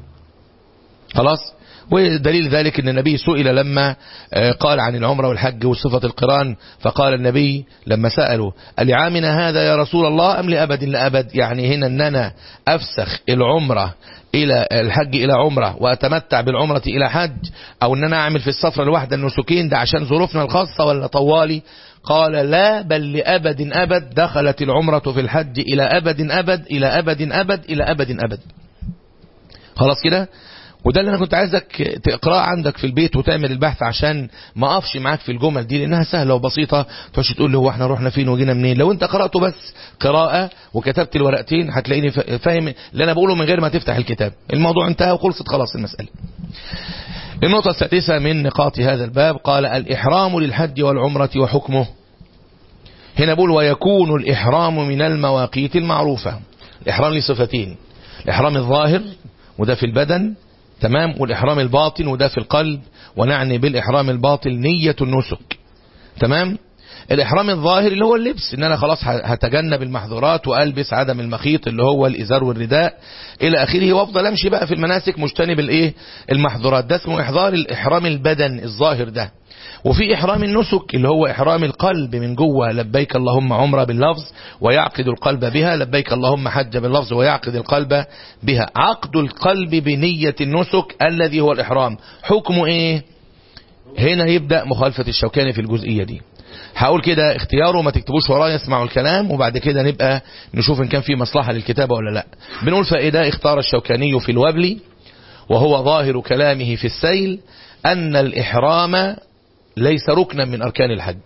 خلاص ودليل ذلك ان النبي سئل لما قال عن العمرة والحج وصفة القران فقال النبي لما سأله لعامنا هذا يا رسول الله أم لأبد لأبد يعني هنا ان انا افسخ العمرة الى الحج الى عمرة واتمتع بالعمرة الى حج او ان انا اعمل في السفرة الواحدة النسكين ده عشان ظروفنا الخاصة ولا طوالي قال لا بل لأبد أبد دخلت العمرة في الحج إلى أبد أبد إلى أبد أبد إلى أبد أبد خلاص كده وده اللي انا كنت عايزك تقراه عندك في البيت وتعمل البحث عشان ما اقفش معاك في الجمل دي لانها سهله وبسيطه تخش تقول لي هو احنا رحنا فين وجينا منين لو انت قراته بس قراءه وكتبت الورقتين هتلاقيني فاهم اللي انا بقوله من غير ما تفتح الكتاب الموضوع انتهى وخلصت خلاص المساله النقطه السادسه من نقاط هذا الباب قال الاحرام للحج والعمره وحكمه هنا بقول ويكون الاحرام من المواقيت المعروفه الاحرام لصفتين الاحرام الظاهر وده في البدن تمام والإحرام الباطن وده في القلب ونعني بالإحرام الباطن نية النسك تمام الإحرام الظاهر اللي هو اللبس إن أنا خلاص هتجنب المحظورات وألبس عدم المخيط اللي هو الإزار والرداء إلى آخره وأفضل أمشي بقى في المناسك مجتنب الإيه المحظورات ده اسمه إحضار الإحرام البدن الظاهر ده وفي إحرام النسك اللي هو إحرام القلب من جوه لبيك اللهم عمره باللفظ ويعقد القلب بها لبيك اللهم حج باللفظ ويعقد القلب بها عقد القلب بنية النسك الذي هو الإحرام حكمه إيه هنا يبدأ مخالفة الشوكاني في الجزئية دي هقول كده اختياره ما تكتبوش ورايا اسمعوا الكلام وبعد كده نبقى نشوف ان كان في مصلحة للكتابة ولا لا بنقول فإذا اختار الشوكاني في الوبل وهو ظاهر كلامه في السيل أن الإحرام ليس ركنا من أركان الحج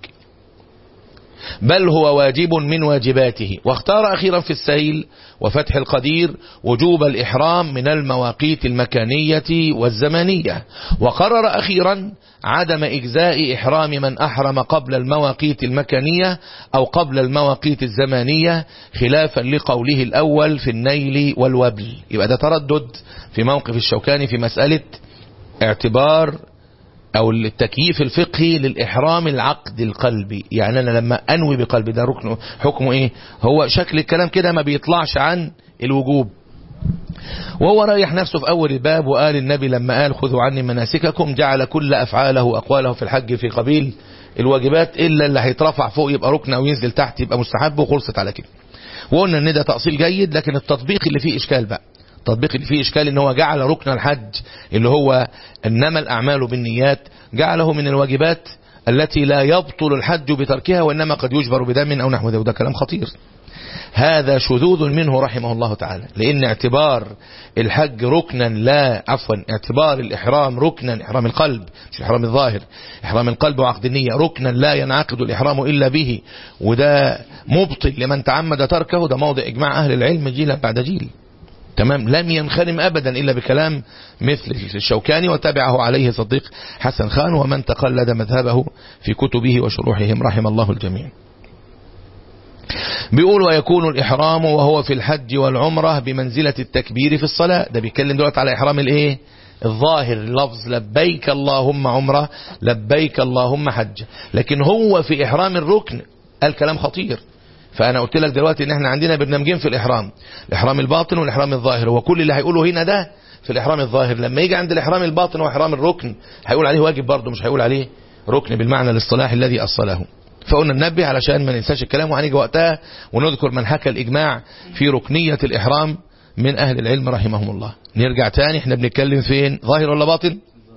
بل هو واجب من واجباته واختار أخيرا في السيل وفتح القدير وجوب الإحرام من المواقيت المكانية والزمنية وقرر أخيرا عدم إجزاء إحرام من أحرم قبل المواقيت المكانية أو قبل المواقيت الزمانية خلافا لقوله الأول في النيل والوبل يبقى ده تردد في موقف الشوكاني في مسألة اعتبار او التكييف الفقهي للاحرام العقد القلبي يعني انا لما انوي بقلبي ده ركن حكمه ايه هو شكل الكلام كده ما بيطلعش عن الوجوب وهو رايح نفسه في اول الباب وقال النبي لما قال خذوا عني مناسككم جعل كل افعاله واقواله في الحج في قبيل الواجبات الا اللي هيترفع فوق يبقى ركن او ينزل تحت يبقى مستحب وخلصت على كده وقلنا ان ده تأصيل جيد لكن التطبيق اللي فيه اشكال بقى التطبيق اللي فيه إشكال إن هو جعل ركن الحج اللي هو إنما الأعمال بالنيات جعله من الواجبات التي لا يبطل الحج بتركها وإنما قد يجبر بدم أو نحو ذلك وده كلام خطير هذا شذوذ منه رحمه الله تعالى لأن اعتبار الحج ركنا لا عفوا اعتبار الإحرام ركنا إحرام القلب مش إحرام الظاهر إحرام القلب وعقد النية ركنا لا ينعقد الإحرام إلا به وده مبطل لمن تعمد تركه ده موضع إجماع أهل العلم جيلا بعد جيل تمام لم ينخرم أبدا إلا بكلام مثل الشوكاني وتبعه عليه صديق حسن خان ومن تقلد مذهبه في كتبه وشروحهم رحم الله الجميع بيقول ويكون الإحرام وهو في الحج والعمرة بمنزلة التكبير في الصلاة ده بيتكلم دلوقتي على إحرام الإيه الظاهر لفظ لبيك اللهم عمره لبيك اللهم حج لكن هو في إحرام الركن قال كلام خطير فأنا قلت لك دلوقتي إن احنا عندنا برنامجين في الإحرام الإحرام الباطن والإحرام الظاهر وكل اللي هيقوله هنا ده في الإحرام الظاهر لما يجي عند الإحرام الباطن وإحرام الركن هيقول عليه واجب برضه مش هيقول عليه ركن بالمعنى الاصطلاحي الذي أصله فقلنا ننبه علشان ما ننساش الكلام وهنيجي وقتها ونذكر من حكى الإجماع في ركنية الإحرام من أهل العلم رحمهم الله نرجع تاني احنا بنتكلم فين ظاهر ولا باطن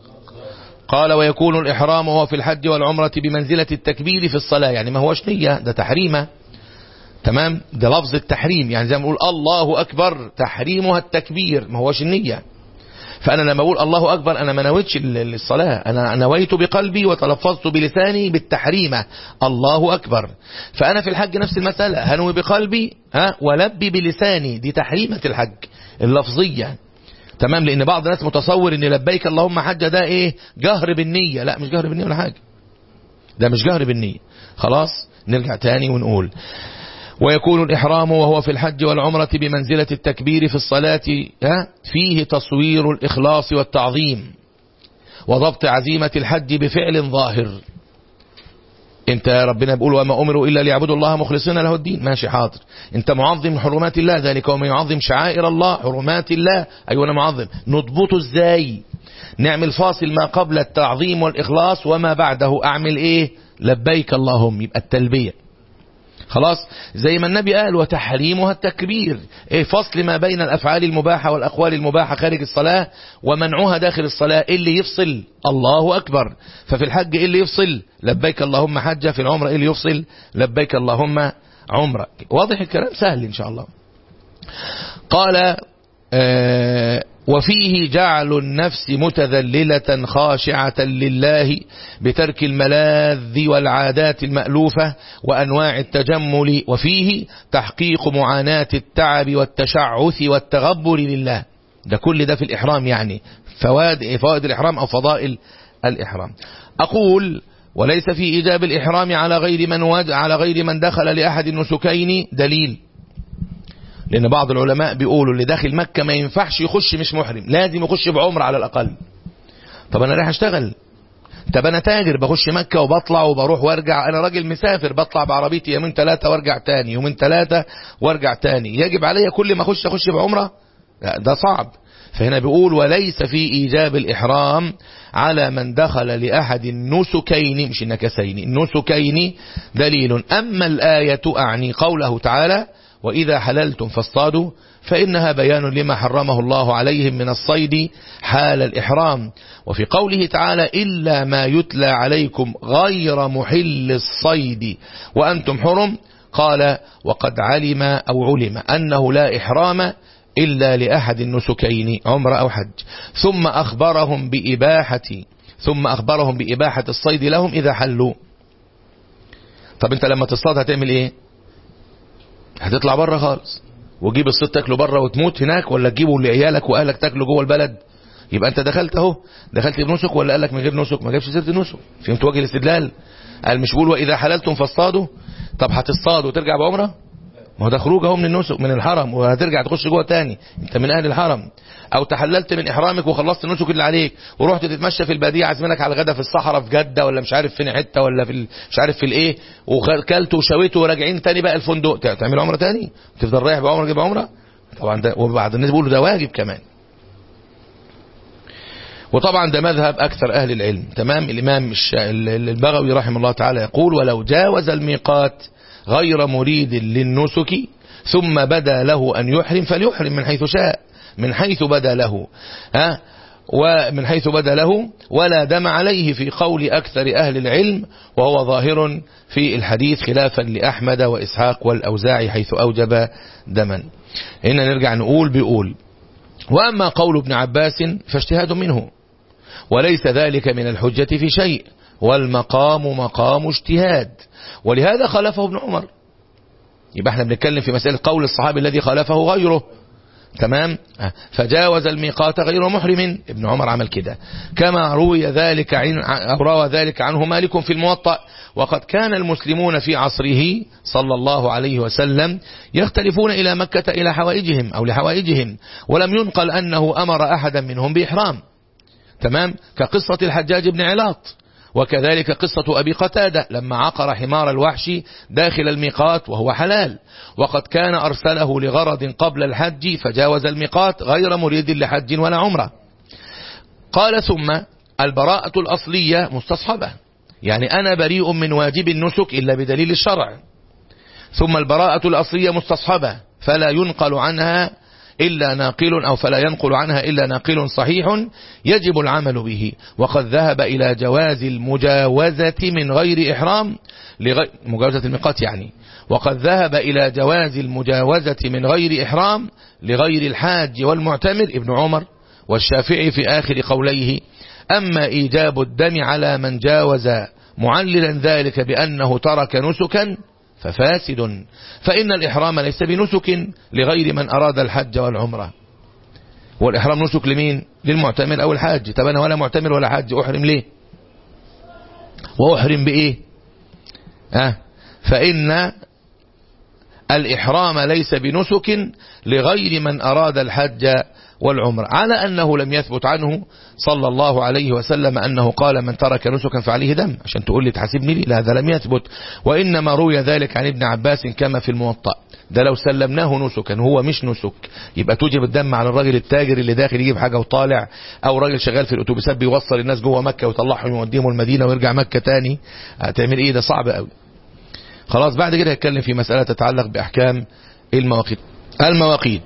قال ويكون الإحرام وهو في الحج والعمرة بمنزلة التكبير في الصلاة يعني ما هوش نية ده تحريمة تمام ده لفظ التحريم يعني زي ما نقول الله أكبر تحريمها التكبير ما هوش النية فأنا لما أقول الله أكبر أنا ما نويتش الصلاة أنا نويت بقلبي وتلفظت بلساني بالتحريمة الله أكبر فأنا في الحج نفس المسألة هنوي بقلبي ها ولبي بلساني دي تحريمة الحج اللفظية تمام لأن بعض الناس متصور أن لبيك اللهم حج ده إيه جهر بالنية لا مش جهر بالنية ولا حاجة ده مش جهر بالنية خلاص نرجع تاني ونقول ويكون الإحرام وهو في الحج والعمرة بمنزلة التكبير في الصلاة فيه تصوير الإخلاص والتعظيم وضبط عزيمة الحج بفعل ظاهر انت ربنا بيقول وما امروا الا ليعبدوا الله مخلصين له الدين ماشي حاضر انت معظم حرمات الله ذلك ومن يعظم شعائر الله حرمات الله ايوه انا معظم نضبطه ازاي نعمل فاصل ما قبل التعظيم والاخلاص وما بعده اعمل ايه لبيك اللهم يبقى التلبيه خلاص زي ما النبي قال وتحريمها التكبير ايه فصل ما بين الافعال المباحة والاقوال المباحة خارج الصلاة ومنعها داخل الصلاة إيه اللي يفصل الله اكبر ففي الحج إيه اللي يفصل لبيك اللهم حجة في العمرة إيه اللي يفصل لبيك اللهم عمرة واضح الكلام سهل ان شاء الله قال آه وفيه جعل النفس متذللة خاشعة لله بترك الملاذ والعادات المألوفة وأنواع التجمل وفيه تحقيق معاناة التعب والتشعث والتغبر لله ده كل ده في الإحرام يعني فوائد, فوائد الإحرام أو فضائل الإحرام أقول وليس في إيجاب الإحرام على غير من على غير من دخل لأحد النسكين دليل لأن بعض العلماء بيقولوا اللي داخل مكة ما ينفعش يخش مش محرم لازم يخش بعمر على الأقل طب أنا رايح أشتغل طب أنا تاجر بخش مكة وبطلع وبروح وارجع أنا راجل مسافر بطلع بعربيتي يومين ثلاثة وارجع تاني يومين ثلاثة وارجع تاني يجب عليا كل ما أخش أخش بعمرة لا ده صعب فهنا بيقول وليس في إيجاب الإحرام على من دخل لأحد النسكين مش النكسين النسكين دليل أما الآية أعني قوله تعالى وإذا حللتم فاصطادوا فإنها بيان لما حرمه الله عليهم من الصيد حال الإحرام وفي قوله تعالى إلا ما يتلى عليكم غير محل الصيد وأنتم حرم قال وقد علم أو علم أنه لا إحرام إلا لأحد النسكين عمر أو حج ثم أخبرهم بإباحة ثم أخبرهم بإباحة الصيد لهم إذا حلوا طب انت لما تصطاد هتعمل ايه هتطلع بره خالص وتجيب الصيد تاكله بره وتموت هناك ولا تجيبه لعيالك واهلك تاكله جوه البلد يبقى انت دخلت اهو دخلت بنسك ولا قال لك من غير نسك ما جابش سيره النسك فهمت وجه الاستدلال قال مش بيقول واذا حللتم فاصطادوا طب هتصطاد وترجع بعمره ما هو ده خروج اهو من النسك من الحرم وهترجع تخش جوه تاني انت من اهل الحرم او تحللت من احرامك وخلصت النسك اللي عليك ورحت تتمشى في الباديه عازمينك على الغدا في الصحراء في جده ولا مش عارف فين حته ولا في مش عارف في الايه وكلت وشويت وراجعين تاني بقى الفندق تعمل عمره تاني تفضل رايح بعمره جيب عمره طبعا ده وبعد الناس بيقولوا ده واجب كمان وطبعا ده مذهب أكثر أهل العلم تمام الإمام البغوي رحمه الله تعالى يقول ولو جاوز الميقات غير مريد للنسك ثم بدا له أن يحرم فليحرم من حيث شاء من حيث بدا له ها ومن حيث بدا له ولا دم عليه في قول أكثر أهل العلم وهو ظاهر في الحديث خلافا لأحمد وإسحاق والأوزاعي حيث أوجب دما هنا نرجع نقول بيقول وأما قول ابن عباس فاجتهاد منه وليس ذلك من الحجة في شيء والمقام مقام اجتهاد ولهذا خالفه ابن عمر يبقى احنا بنتكلم في مسألة قول الصحابي الذي خالفه غيره تمام فجاوز الميقات غير محرم ابن عمر عمل كده كما روي ذلك عن أو روى ذلك عنه مالك في الموطأ وقد كان المسلمون في عصره صلى الله عليه وسلم يختلفون إلى مكة إلى حوائجهم أو لحوائجهم ولم ينقل أنه أمر أحدا منهم بإحرام تمام كقصة الحجاج بن علاط وكذلك قصة أبي قتادة لما عقر حمار الوحش داخل الميقات وهو حلال وقد كان أرسله لغرض قبل الحج فجاوز الميقات غير مريد لحج ولا عمره قال ثم البراءة الأصلية مستصحبة يعني أنا بريء من واجب النسك إلا بدليل الشرع ثم البراءة الأصلية مستصحبة فلا ينقل عنها إلا ناقل أو فلا ينقل عنها إلا ناقل صحيح يجب العمل به وقد ذهب إلى جواز المجاوزة من غير إحرام لغير مجاوزة الميقات يعني وقد ذهب إلى جواز المجاوزة من غير إحرام لغير الحاج والمعتمر ابن عمر والشافعي في آخر قوليه أما إيجاب الدم على من جاوز معللا ذلك بأنه ترك نسكا ففاسد فإن الإحرام ليس بنسك لغير من أراد الحج والعمرة والإحرام نسك لمين للمعتمر أو الحاج طب أنا ولا معتمر ولا حاج أحرم ليه وأحرم بإيه أه فإن الإحرام ليس بنسك لغير من أراد الحج والعمر على أنه لم يثبت عنه صلى الله عليه وسلم أنه قال من ترك نسكا فعليه دم عشان تقول لي تحاسبني لي لا هذا لم يثبت وإنما روي ذلك عن ابن عباس كما في الموطأ ده لو سلمناه نسكا هو مش نسك يبقى توجب الدم على الراجل التاجر اللي داخل يجيب حاجة وطالع او راجل شغال في الاتوبيسات بيوصل الناس جوه مكة ويطلعهم يوديهم المدينة ويرجع مكة تاني هتعمل ايه ده صعب قوي خلاص بعد كده هتكلم في مسألة تتعلق بأحكام المواقيت المواقيت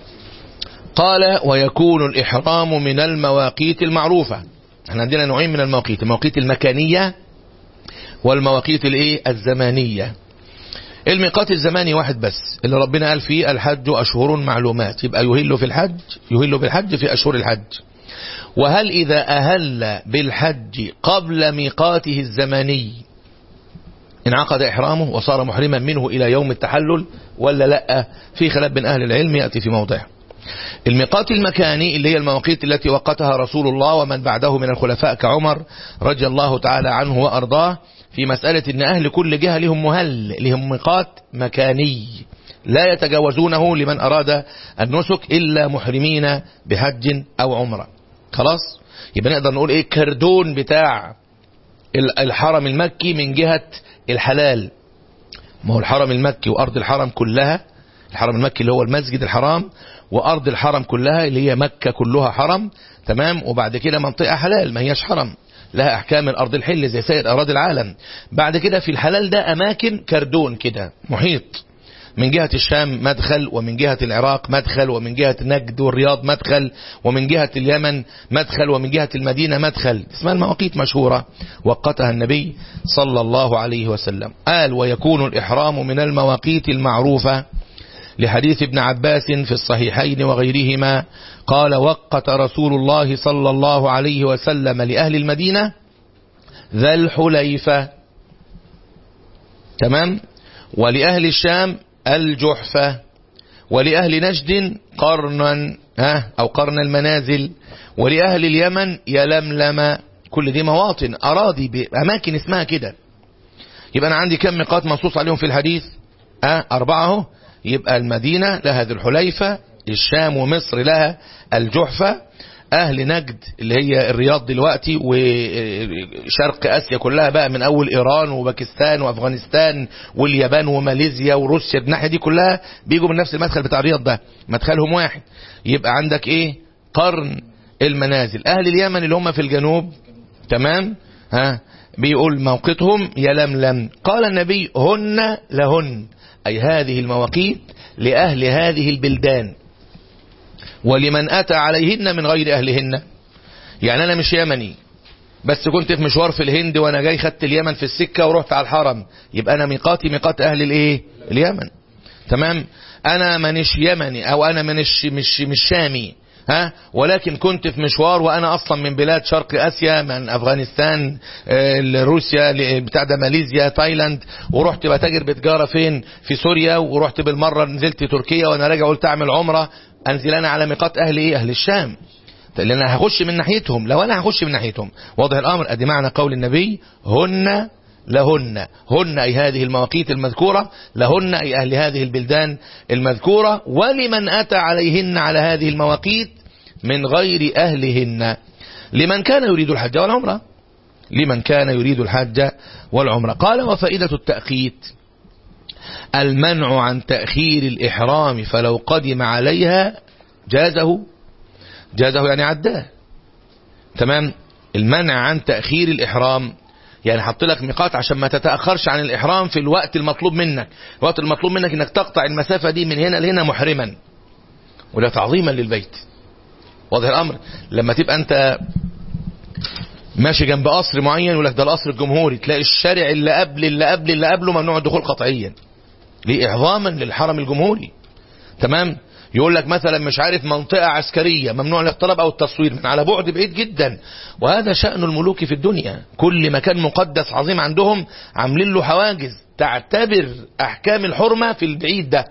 قال ويكون الإحرام من المواقيت المعروفة احنا عندنا نوعين من المواقيت المواقيت المكانية والمواقيت الايه الزمانية الميقات الزماني واحد بس اللي ربنا قال فيه الحج أشهر معلومات يبقى يهل في الحج يهل بالحج في أشهر الحج وهل إذا أهل بالحج قبل ميقاته الزماني انعقد إحرامه وصار محرما منه إلى يوم التحلل ولا لا في خلاف بين أهل العلم يأتي في موضعه الميقات المكاني اللي هي المواقيت التي وقتها رسول الله ومن بعده من الخلفاء كعمر رضي الله تعالى عنه وأرضاه في مسألة ان أهل كل جهة لهم مهل لهم ميقات مكاني لا يتجاوزونه لمن أراد النسك إلا محرمين بحج أو عمرة خلاص يبقى نقدر نقول إيه كردون بتاع الحرم المكي من جهة الحلال ما هو الحرم المكي وأرض الحرم كلها الحرم المكي اللي هو المسجد الحرام وأرض الحرم كلها اللي هي مكة كلها حرم تمام وبعد كده منطقة حلال ما هيش حرم لها أحكام الأرض الحل زي سائر أراضي العالم بعد كده في الحلال ده أماكن كردون كده محيط من جهة الشام مدخل ومن جهة العراق مدخل ومن جهة نجد والرياض مدخل ومن جهة اليمن مدخل ومن جهة المدينة مدخل اسمها المواقيت مشهورة وقتها النبي صلى الله عليه وسلم قال ويكون الإحرام من المواقيت المعروفة لحديث ابن عباس في الصحيحين وغيرهما قال وقت رسول الله صلى الله عليه وسلم لأهل المدينة ذا الحليفة تمام ولأهل الشام الجحفة ولأهل نجد قرنا ها أو قرن المنازل ولأهل اليمن يلملم كل دي مواطن أراضي بأماكن اسمها كده يبقى أنا عندي كم ميقات منصوص عليهم في الحديث ها أربعة يبقى المدينة لها ذي الحليفة الشام ومصر لها الجحفة أهل نجد اللي هي الرياض دلوقتي وشرق آسيا كلها بقى من أول إيران وباكستان وأفغانستان واليابان وماليزيا وروسيا الناحية دي كلها بيجوا من نفس المدخل بتاع الرياض ده مدخلهم واحد يبقى عندك إيه قرن المنازل أهل اليمن اللي هم في الجنوب تمام ها بيقول موقتهم يلملم قال النبي هن لهن أي هذه المواقيت لأهل هذه البلدان ولمن أتى عليهن من غير أهلهن يعني أنا مش يمني بس كنت في مشوار في الهند وأنا جاي خدت اليمن في السكة ورحت على الحرم يبقى أنا ميقاتي ميقات أهل الإيه اليمن تمام أنا منش يمني أو أنا منش مش مش شامي ها ولكن كنت في مشوار وانا اصلا من بلاد شرق اسيا من افغانستان روسيا بتاع ده ماليزيا تايلاند ورحت بتاجر بتجاره فين في سوريا ورحت بالمره نزلت تركيا وانا راجع قلت اعمل عمره انزل انا على ميقات اهل ايه اهل الشام لان انا هخش من ناحيتهم لو انا هخش من ناحيتهم واضح الامر ادي معنى قول النبي هن لهن هن أي هذه المواقيت المذكورة لهن أي أهل هذه البلدان المذكورة ولمن أتى عليهن على هذه المواقيت من غير أهلهن لمن كان يريد الحج والعمرة لمن كان يريد الحج والعمرة قال وفائدة التأقيت المنع عن تأخير الإحرام فلو قدم عليها جازه جازه يعني عداه تمام المنع عن تأخير الإحرام يعني حط لك ميقات عشان ما تتأخرش عن الإحرام في الوقت المطلوب منك الوقت المطلوب منك انك تقطع المسافة دي من هنا لهنا محرما وده تعظيما للبيت واضح الأمر لما تبقى أنت ماشي جنب قصر معين يقول لك ده القصر الجمهوري تلاقي الشارع اللي قبل اللي قبل اللي قبله ممنوع الدخول قطعيا ليه إعظاما للحرم الجمهوري تمام يقول لك مثلا مش عارف منطقة عسكرية ممنوع الاقتراب او التصوير من على بعد بعيد جدا وهذا شأن الملوك في الدنيا كل مكان مقدس عظيم عندهم عاملين له حواجز تعتبر احكام الحرمة في البعيد ده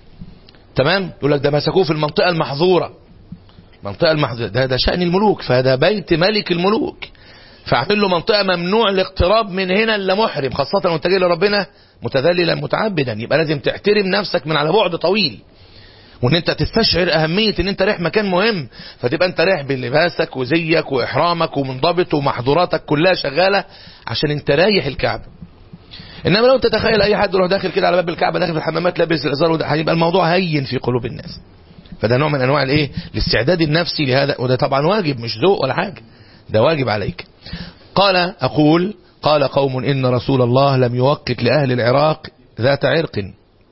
تمام يقول لك ده مسكوه في المنطقة المحظورة منطقة المحظورة ده, ده شأن الملوك فهذا بيت ملك الملوك فاعمل له منطقة ممنوع الاقتراب من هنا الا محرم خاصة وانت جاي لربنا متذللا متعبدا يبقى لازم تحترم نفسك من على بعد طويل وان انت تستشعر اهمية ان انت رايح مكان مهم فتبقى انت رايح بلباسك وزيك واحرامك ومنضبط ومحظوراتك كلها شغالة عشان انت رايح الكعبة انما لو انت تخيل اي حد يروح داخل كده على باب الكعبة داخل في الحمامات لابس الازار وده هيبقى الموضوع هين في قلوب الناس فده نوع من انواع الايه الاستعداد النفسي لهذا وده طبعا واجب مش ذوق ولا حاجة ده واجب عليك قال اقول قال قوم ان رسول الله لم يوقت لاهل العراق ذات عرق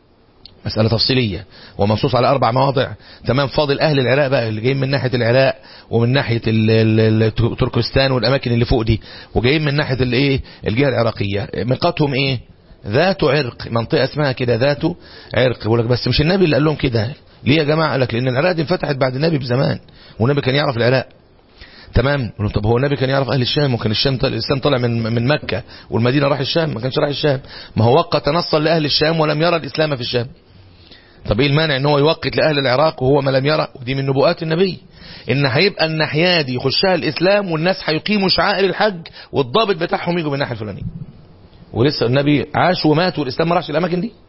مسألة تفصيلية ومنصوص على أربع مواضع تمام فاضل أهل العراق بقى اللي جايين من ناحية العراق ومن ناحية تركستان والأماكن اللي فوق دي وجايين من ناحية الايه الجهة العراقية ميقاتهم إيه ذات عرق منطقة اسمها كده ذات عرق يقول لك بس مش النبي اللي قال لهم كده ليه يا جماعة قال لك لأن العراق دي انفتحت بعد النبي بزمان والنبي كان يعرف العراق تمام طب هو النبي كان يعرف اهل الشام وكان الشام طلع الاسلام طلع من من مكه والمدينه راح الشام ما كانش راح الشام ما هو وقت نصا لاهل الشام ولم يرى الاسلام في الشام طب ايه المانع ان هو يوقت لاهل العراق وهو ما لم يرى ودي من نبوءات النبي ان هيبقى الناحيه دي يخشها الاسلام والناس هيقيموا شعائر الحج والضابط بتاعهم يجوا من الناحيه الفلانيه ولسه النبي عاش ومات والاسلام ما راحش الاماكن دي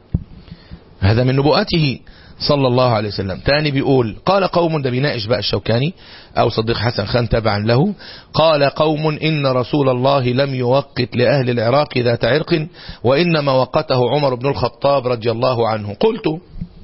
هذا من نبوءاته صلى الله عليه وسلم تاني بيقول قال قوم ده بيناقش بقى الشوكاني او صديق حسن خان تبعا له قال قوم ان رسول الله لم يوقت لاهل العراق ذات عرق وانما وقته عمر بن الخطاب رضي الله عنه قلت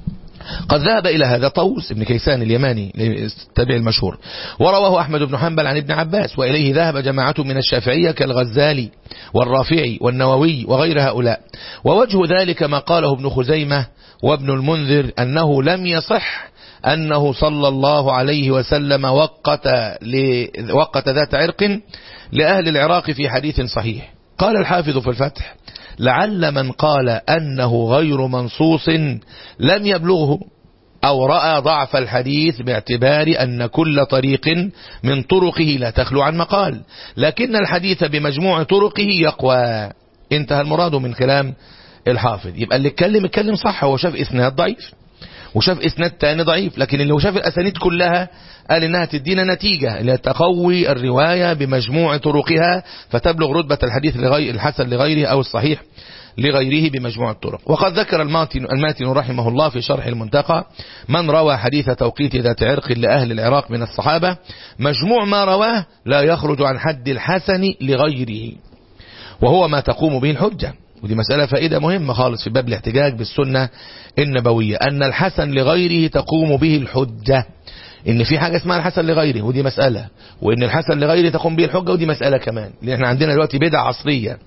قد ذهب إلى هذا طوس ابن كيسان اليماني التابع المشهور ورواه أحمد بن حنبل عن ابن عباس وإليه ذهب جماعة من الشافعية كالغزالي والرافعي والنووي وغير هؤلاء ووجه ذلك ما قاله ابن خزيمة وابن المنذر أنه لم يصح أنه صلى الله عليه وسلم وقت, ل... وقت ذات عرق لأهل العراق في حديث صحيح قال الحافظ في الفتح لعل من قال أنه غير منصوص لم يبلغه أو رأى ضعف الحديث باعتبار أن كل طريق من طرقه لا تخلو عن مقال لكن الحديث بمجموع طرقه يقوى انتهى المراد من كلام الحافظ يبقى اللي اتكلم اتكلم صح هو شاف إسناد ضعيف وشاف إسناد تاني ضعيف لكن اللي هو شاف الأسانيد كلها قال إنها تدينا نتيجة لتقوي الرواية بمجموع طرقها فتبلغ رتبة الحديث لغير الحسن لغيره أو الصحيح لغيره بمجموع الطرق وقد ذكر الماتن, الماتن رحمه الله في شرح المنتقى من روى حديث توقيت ذات عرق لأهل العراق من الصحابة مجموع ما رواه لا يخرج عن حد الحسن لغيره وهو ما تقوم به الحجة ودي مسألة فائدة مهمة خالص في باب الاحتجاج بالسنة النبوية أن الحسن لغيره تقوم به الحجة ان في حاجة اسمها الحسن لغيره ودي مسألة وان الحسن لغيره تقوم به الحجة ودي مسألة كمان لان احنا عندنا دلوقتي بدع عصرية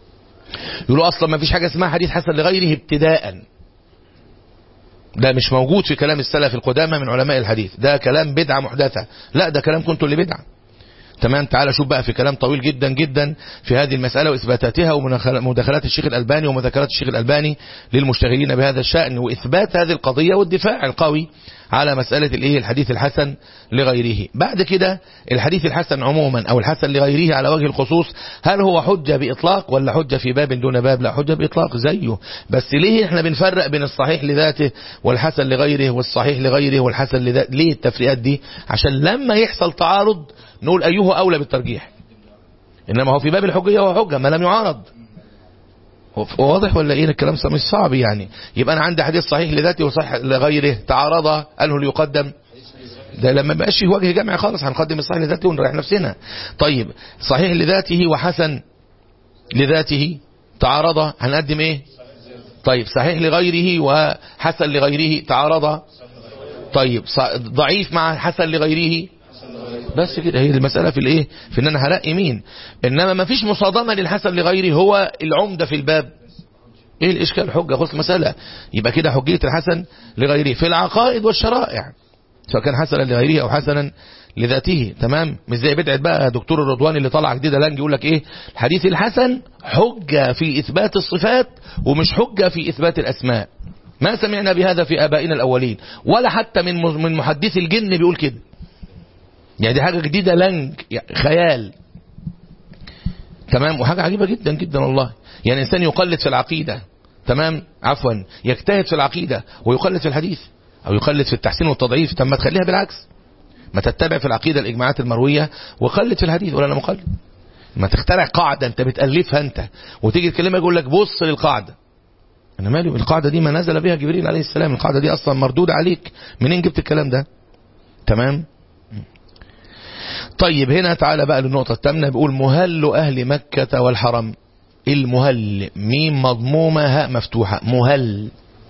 يقولوا اصلا ما فيش حاجة اسمها حديث حسن لغيره ابتداء ده مش موجود في كلام السلف القدامى من علماء الحديث ده كلام بدعة محدثة لا ده كلام كنتوا اللي بدعة تمام تعال شوف بقى في كلام طويل جدا جدا في هذه المسألة وإثباتاتها ومداخلات الشيخ الألباني ومذاكرات الشيخ الألباني للمشتغلين بهذا الشأن وإثبات هذه القضية والدفاع القوي على مسألة الايه الحديث الحسن لغيره بعد كده الحديث الحسن عموما او الحسن لغيره على وجه الخصوص هل هو حجة بإطلاق ولا حجة في باب دون باب لا حجة بإطلاق زيه بس ليه احنا بنفرق بين الصحيح لذاته والحسن لغيره والصحيح لغيره والحسن لذاته ليه التفريقات دي عشان لما يحصل تعارض نقول أيها أولى بالترجيح إنما هو في باب الحجية هو حجة ما لم يعارض واضح ولا ايه الكلام مش صعب يعني يبقى انا عندي حديث صحيح لذاته وصحيح لغيره تعارض انه ليقدم ده لما بقاش فيه وجه جمع خالص هنقدم الصحيح لذاته ونريح نفسنا طيب صحيح لذاته وحسن لذاته تعارض هنقدم ايه طيب صحيح لغيره وحسن لغيره تعارض طيب ضعيف مع حسن لغيره بس كده هي المسألة في الايه في ان انا هلاقي مين انما ما فيش مصادمة للحسن لغيره هو العمدة في الباب ايه الاشكال حجة خلص المسألة يبقى كده حجية الحسن لغيره في العقائد والشرائع سواء كان حسنا لغيره او حسنا لذاته تمام مش زي بدعه بقى دكتور الرضواني اللي طلع جديد لانج يقول لك ايه الحديث الحسن حجة في اثبات الصفات ومش حجة في اثبات الاسماء ما سمعنا بهذا في ابائنا الاولين ولا حتى من من محدث الجن بيقول كده يعني دي حاجة جديدة لنج يعني خيال تمام وحاجة عجيبة جدا جدا والله يعني إنسان يقلد في العقيدة تمام عفوا يجتهد في العقيدة ويقلد في الحديث أو يقلد في التحسين والتضعيف طب ما تخليها بالعكس ما تتبع في العقيدة الإجماعات المروية وقلد في الحديث ولا أنا مقلد ما تخترع قاعدة أنت بتألفها أنت وتيجي تكلمها يقول لك بص للقاعدة أنا مالي القاعدة دي ما نزل بها جبريل عليه السلام القاعدة دي أصلا مردودة عليك منين جبت الكلام ده تمام طيب هنا تعالى بقى للنقطة الثامنة بيقول مهل أهل مكة والحرم المهل ميم مضمومة هاء مفتوحة مهل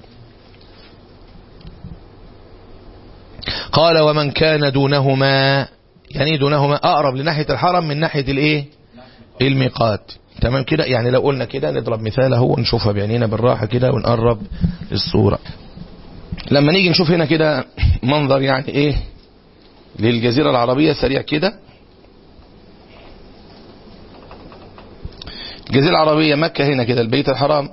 قال ومن كان دونهما يعني دونهما أقرب لناحية الحرم من ناحية الايه الميقات تمام كده يعني لو قلنا كده نضرب مثال اهو ونشوفها بعينينا بالراحة كده ونقرب الصورة لما نيجي نشوف هنا كده منظر يعني ايه للجزيرة العربية سريع كده الجزيرة العربية مكة هنا كده البيت الحرام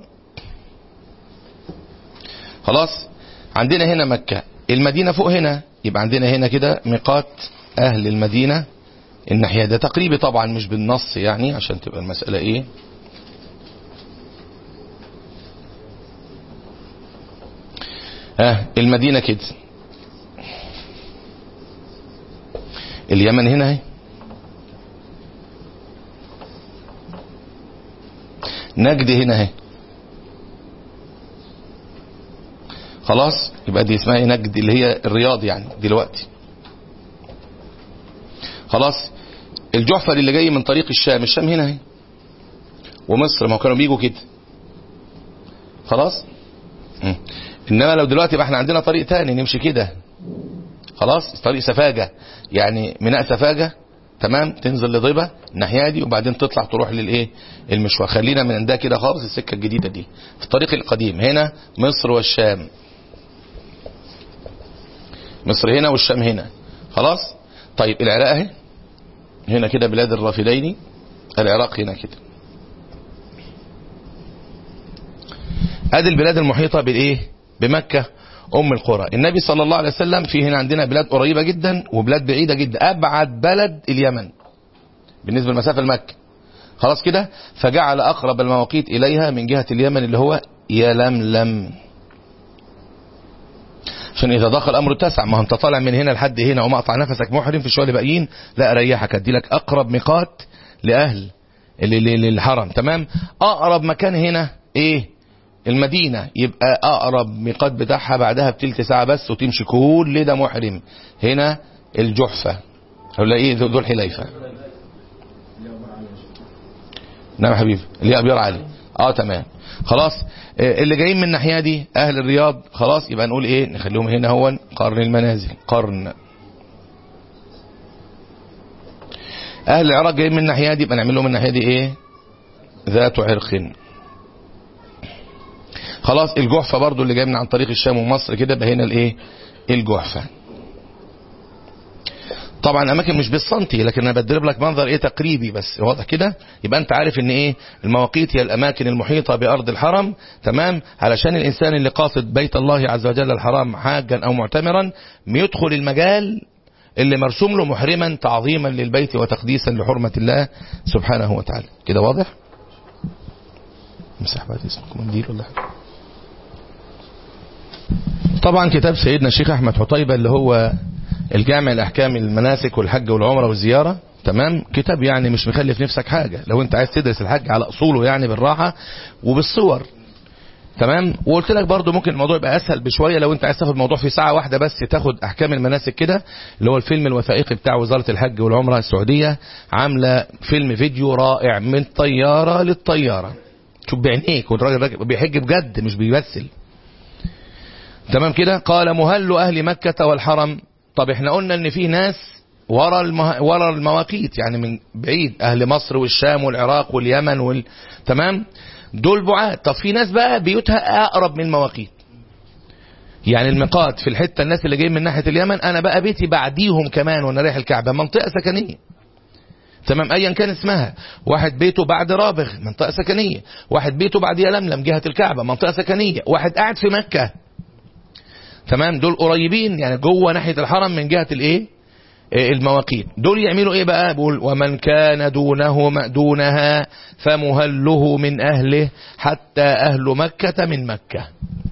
خلاص عندنا هنا مكة المدينة فوق هنا يبقى عندنا هنا كده ميقات أهل المدينة الناحية ده تقريبي طبعا مش بالنص يعني عشان تبقى المسألة ايه ها المدينة كده اليمن هنا اهي نجد هنا اهي خلاص يبقى دي اسمها نجد اللي هي الرياض يعني دلوقتي خلاص الجحفة اللي جاي من طريق الشام الشام هنا اهي ومصر ما كانوا بيجوا كده خلاص م. انما لو دلوقتي بقى احنا عندنا طريق تاني نمشي كده خلاص طريق سفاجة يعني ميناء سفاجة تمام تنزل لضبة الناحية دي وبعدين تطلع تروح للايه المشوار خلينا من عندها كده خالص السكة الجديدة دي في الطريق القديم هنا مصر والشام مصر هنا والشام هنا خلاص طيب العراق اهي هنا كده بلاد الرافدين العراق هنا كده ادي البلاد المحيطة بالايه بمكة ام القرى النبي صلى الله عليه وسلم في هنا عندنا بلاد قريبة جدا وبلاد بعيدة جدا ابعد بلد اليمن بالنسبة لمسافة المكة خلاص كده فجعل اقرب المواقيت اليها من جهة اليمن اللي هو يلملم عشان اذا ضاق الامر اتسع ما انت طالع من هنا لحد هنا ومقطع نفسك محرم في الشوال اللي باقيين لا ريحك ادي لك اقرب ميقات لاهل للحرم تمام اقرب مكان هنا ايه المدينة يبقى اقرب ميقات بتاعها بعدها بتلت ساعة بس وتمشي كل ده محرم هنا الجحفة ولا ايه ذو الحليفة نعم حبيبي اللي ابيار علي اه تمام خلاص اللي جايين من الناحيه دي اهل الرياض خلاص يبقى نقول ايه نخليهم هنا هو قرن المنازل قرن اهل العراق جايين من الناحيه دي يبقى نعمل لهم الناحيه دي ايه ذات عرق خلاص الجحفه برضو اللي جاي من عن طريق الشام ومصر كده يبقى هنا الايه الجحفه طبعا اماكن مش بالسنتي لكن انا بضرب لك منظر ايه تقريبي بس واضح كده يبقى انت عارف ان ايه المواقيت هي الاماكن المحيطه بارض الحرم تمام علشان الانسان اللي قاصد بيت الله عز وجل الحرام حاجا او معتمرا يدخل المجال اللي مرسوم له محرما تعظيما للبيت وتقديسا لحرمه الله سبحانه وتعالى كده واضح مسح بقى اسمكم منديل ولا حاجه طبعا كتاب سيدنا الشيخ احمد حطيبه اللي هو الجامع الأحكام المناسك والحج والعمرة والزيارة تمام كتاب يعني مش مخلف نفسك حاجة لو انت عايز تدرس الحج على أصوله يعني بالراحة وبالصور تمام وقلت لك برضو ممكن الموضوع يبقى اسهل بشويه لو انت عايز تاخد الموضوع في ساعه واحده بس تاخد احكام المناسك كده اللي هو الفيلم الوثائقي بتاع وزاره الحج والعمره السعوديه عامله فيلم فيديو رائع من طياره للطياره شوف بعينيك والراجل راجل بيحج بجد مش بيمثل تمام كده قال مهل اهل مكه والحرم طب احنا قلنا ان في ناس ورا المه... ورا المواقيت يعني من بعيد اهل مصر والشام والعراق واليمن وال... تمام دول بعاد طب في ناس بقى بيوتها اقرب من المواقيت يعني الميقات في الحته الناس اللي جايين من ناحيه اليمن انا بقى بيتي بعديهم كمان وانا رايح الكعبه منطقه سكنيه تمام ايا كان اسمها واحد بيته بعد رابغ منطقه سكنيه واحد بيته بعد يلملم جهه الكعبه منطقه سكنيه واحد قاعد في مكه تمام دول قريبين يعني جوه ناحيه الحرم من جهه الايه المواقيت دول يعملوا ايه بقى بقول ومن كان دونه دونها فمهله من اهله حتى اهل مكة من مكة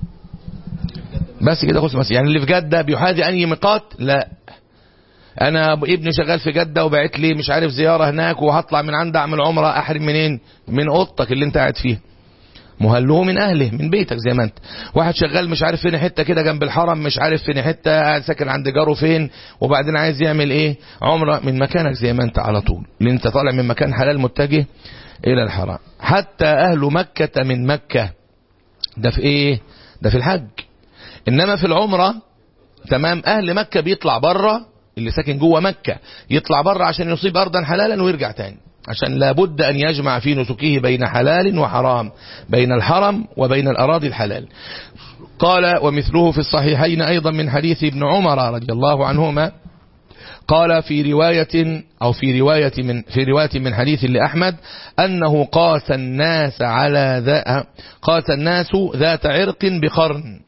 بس كده خلص بس يعني اللي في جدة بيحاذي اي ميقات لا انا ابني شغال في جدة وبعت لي مش عارف زيارة هناك وهطلع من عند اعمل عمرة احرم منين من اوضتك اللي انت قاعد فيها مهله من اهله من بيتك زي ما انت واحد شغال مش عارف فين حته كده جنب الحرم مش عارف فين حته قاعد ساكن عند جاره فين وبعدين عايز يعمل ايه عمره من مكانك زي ما انت على طول اللي انت طالع من مكان حلال متجه الى الحرم حتى اهل مكه من مكه ده في ايه ده في الحج انما في العمره تمام اهل مكه بيطلع بره اللي ساكن جوه مكه يطلع بره عشان يصيب ارضا حلالا ويرجع تاني عشان لابد أن يجمع في نسكه بين حلال وحرام بين الحرم وبين الأراضي الحلال قال ومثله في الصحيحين أيضا من حديث ابن عمر رضي الله عنهما قال في رواية أو في رواية من في رواية من حديث لأحمد أنه قاس الناس على ذا قاس الناس ذات عرق بقرن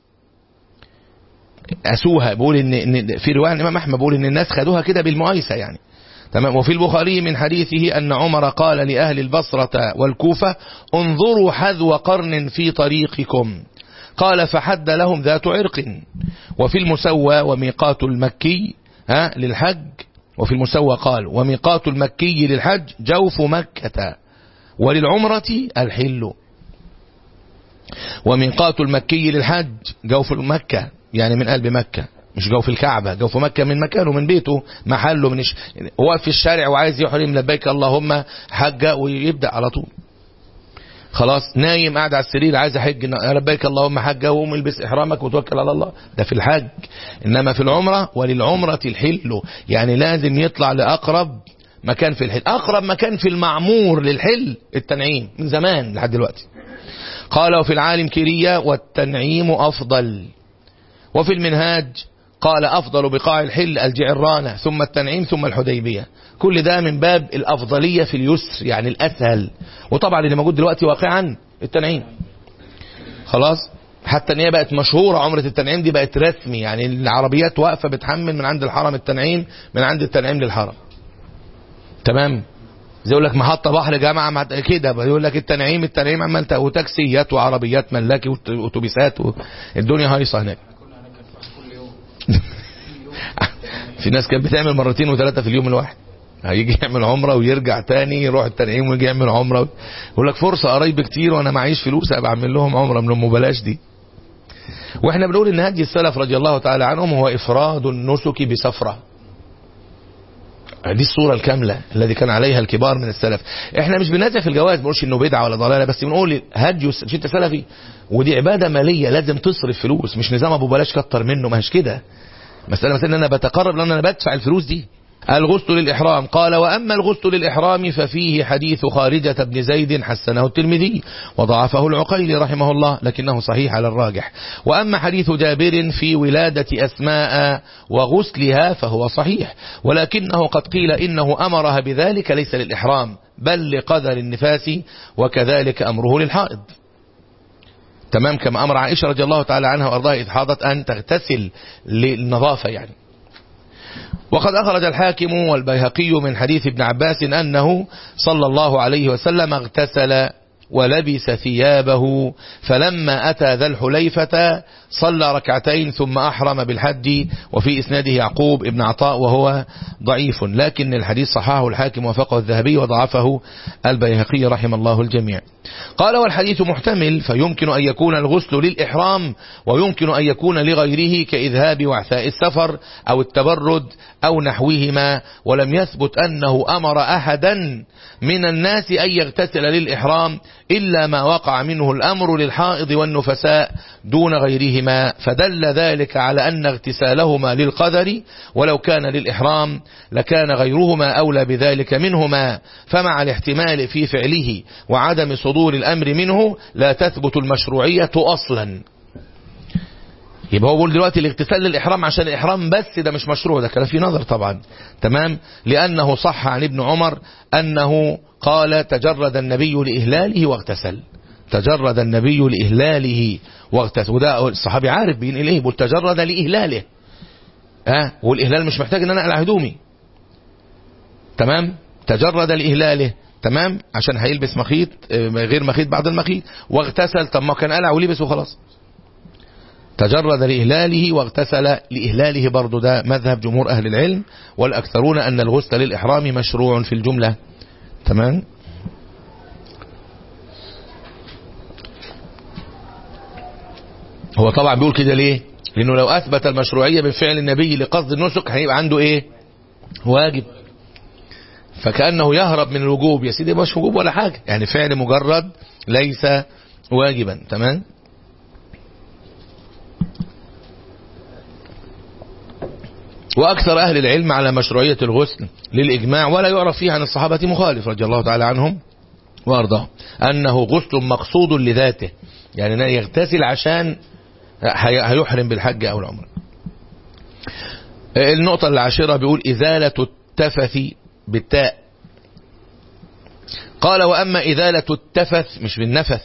أسوها بقول إن, إن في رواية الإمام أحمد بقول إن الناس خدوها كده بالمؤايسة يعني تمام وفي البخاري من حديثه أن عمر قال لأهل البصرة والكوفة انظروا حذو قرن في طريقكم قال فحد لهم ذات عرق وفي المسوى وميقات المكي ها للحج وفي المسوى قال وميقات المكي للحج جوف مكة وللعمرة الحل وميقات المكي للحج جوف مكة يعني من قلب مكة مش جو في الكعبة جو في مكة من مكانه من بيته محله من ش... هو في الشارع وعايز يحرم لبيك اللهم حجة ويبدأ على طول خلاص نايم قاعد على السرير عايز احج لبيك اللهم حجة وقوم البس احرامك وتوكل على الله ده في الحج انما في العمرة وللعمرة الحل يعني لازم يطلع لاقرب مكان في الحل اقرب مكان في المعمور للحل التنعيم من زمان لحد دلوقتي قال وفي العالم كيرية والتنعيم افضل وفي المنهاج قال أفضل بقاع الحل الجعرانة ثم التنعيم ثم الحديبية كل ده من باب الأفضلية في اليسر يعني الأسهل وطبعا اللي موجود دلوقتي واقعا التنعيم خلاص حتى ان هي بقت مشهورة عمرة التنعيم دي بقت رسمي يعني العربيات واقفة بتحمل من عند الحرم التنعيم من عند التنعيم للحرم تمام زي يقول لك محطة بحر جامعة كده بيقول لك التنعيم التنعيم عمال وتاكسيات وعربيات ملاكي واتوبيسات الدنيا هايصة هناك في ناس كانت بتعمل مرتين وثلاثة في اليوم الواحد هيجي يعمل عمرة ويرجع تاني يروح التنعيم ويجي يعمل عمرة يقول لك فرصة قرايب كتير وانا معيش فلوس ابقى اعمل لهم عمرة من ام بلاش دي واحنا بنقول ان هدي السلف رضي الله تعالى عنهم هو افراد النسك بسفرة دي الصورة الكاملة الذي كان عليها الكبار من السلف احنا مش بننازع في الجواز بنقولش انه بدعة ولا ضلالة بس بنقول هدي مش انت سلفي ودي عبادة مالية لازم تصرف فلوس مش نظام ابو بلاش كتر منه ما هيش كده مسألة مثلا ان انا بتقرب لان انا بدفع الفلوس دي الغسل للإحرام قال وأما الغسل للإحرام ففيه حديث خارجة بن زيد حسنه الترمذي وضعفه العقيل رحمه الله لكنه صحيح على الراجح وأما حديث جابر في ولادة أسماء وغسلها فهو صحيح ولكنه قد قيل إنه أمرها بذلك ليس للإحرام بل لقدر النفاس وكذلك أمره للحائض تمام كما أمر عائشة رضي الله تعالى عنها وأرضاها إذ حاضت أن تغتسل للنظافة يعني وقد أخرج الحاكم والبيهقي من حديث ابن عباس أنه صلى الله عليه وسلم اغتسل ولبس ثيابه فلما أتى ذا الحليفة صلى ركعتين ثم أحرم بالحج وفي إسناده يعقوب ابن عطاء وهو ضعيف لكن الحديث صححه الحاكم وفقه الذهبي وضعفه البيهقي رحم الله الجميع قال والحديث محتمل فيمكن أن يكون الغسل للإحرام ويمكن أن يكون لغيره كإذهاب وعثاء السفر أو التبرد أو نحوهما ولم يثبت أنه أمر أحدا من الناس أن يغتسل للإحرام إلا ما وقع منه الأمر للحائض والنفساء دون غيرهما فدل ذلك على أن اغتسالهما للقدر ولو كان للإحرام لكان غيرهما أولى بذلك منهما فمع الاحتمال في فعله وعدم صدور الأمر منه لا تثبت المشروعية أصلا يبقى هو بيقول دلوقتي الاغتسال للإحرام عشان الإحرام بس ده مش مشروع ده كلام في نظر طبعا تمام لأنه صح عن ابن عمر أنه قال تجرد النبي لإهلاله واغتسل تجرد النبي لإهلاله واغتسل وده الصحابي عارف بينقل ايه بيقول تجرد لإهلاله ها أه؟ والإهلال مش محتاج ان انا اقلع هدومي تمام تجرد لإهلاله تمام عشان هيلبس مخيط غير مخيط بعد المخيط واغتسل طب ما كان قلع ولبس وخلاص تجرد لإهلاله واغتسل لإهلاله برضو ده مذهب جمهور أهل العلم والأكثرون أن الغسل للإحرام مشروع في الجملة تمام هو طبعا بيقول كده ليه لأنه لو أثبت المشروعية بفعل النبي لقصد النسك هيبقى عنده إيه واجب فكأنه يهرب من الوجوب يا سيدي مش وجوب ولا حاجة يعني فعل مجرد ليس واجبا تمام وأكثر أهل العلم على مشروعية الغسل للإجماع ولا يعرف فيه عن الصحابة مخالف رضي الله تعالى عنهم وارضاه أنه غسل مقصود لذاته يعني يغتسل عشان هيحرم بالحج أو العمر النقطة العاشرة بيقول إزالة التفث بالتاء قال وأما إزالة التفث مش بالنفث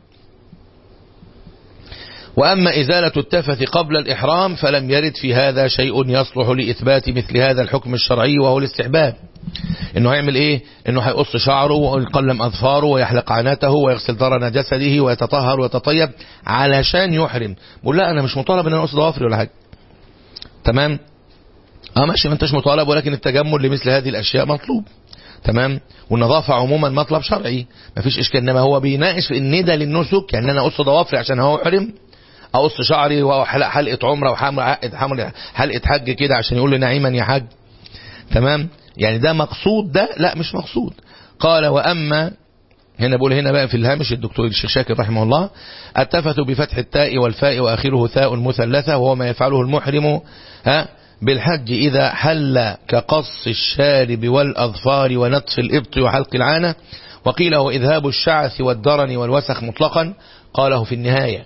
وأما إزالة التفث قبل الإحرام فلم يرد في هذا شيء يصلح لإثبات مثل هذا الحكم الشرعي وهو الاستحباب انه هيعمل ايه انه هيقص شعره ويقلم اظفاره ويحلق عناته ويغسل ضرن جسده ويتطهر ويتطيب علشان يحرم بقول لا انا مش مطالب ان انا اقص ضوافري ولا حاجه تمام اه ماشي ما انتش مطالب ولكن التجمل لمثل هذه الاشياء مطلوب تمام والنظافة عموما مطلب شرعي مفيش اشكال انما هو بيناقش في الندى للنسك يعني انا اقص ضوافري عشان هو احرم اقص شعري وحلق حلقة عمرة وحلقة حلقة حج كده عشان يقول لي نعيما يا حج تمام يعني ده مقصود ده لا مش مقصود قال وأما هنا بقول هنا بقى في الهامش الدكتور الشيخ شاكر رحمه الله التفت بفتح التاء والفاء وآخره ثاء مثلثة وهو ما يفعله المحرم ها بالحج إذا حل كقص الشارب والأظفار ونطف الإبط وحلق العانة وقيل هو إذهاب الشعث والدرن والوسخ مطلقا قاله في النهاية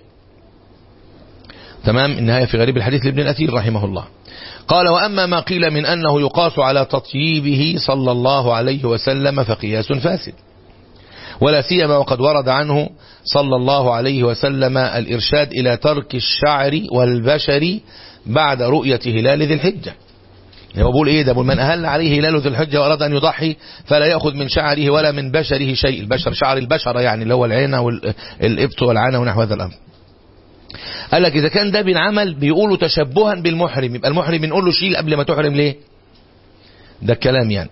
تمام النهاية في غريب الحديث لابن الأثير رحمه الله قال وأما ما قيل من أنه يقاس على تطييبه صلى الله عليه وسلم فقياس فاسد ولا سيما وقد ورد عنه صلى الله عليه وسلم الإرشاد إلى ترك الشعر والبشر بعد رؤية هلال ذي الحجة هو بقول ايه ده بقول من أهل عليه هلال ذي الحجة وأراد أن يضحي فلا يأخذ من شعره ولا من بشره شيء البشر شعر البشرة يعني اللي هو العينة والإبط والعانة ونحو هذا الأمر قال لك إذا كان ده بينعمل بيقولوا تشبها بالمحرم يبقى المحرم بنقول له شيل قبل ما تحرم ليه ده الكلام يعني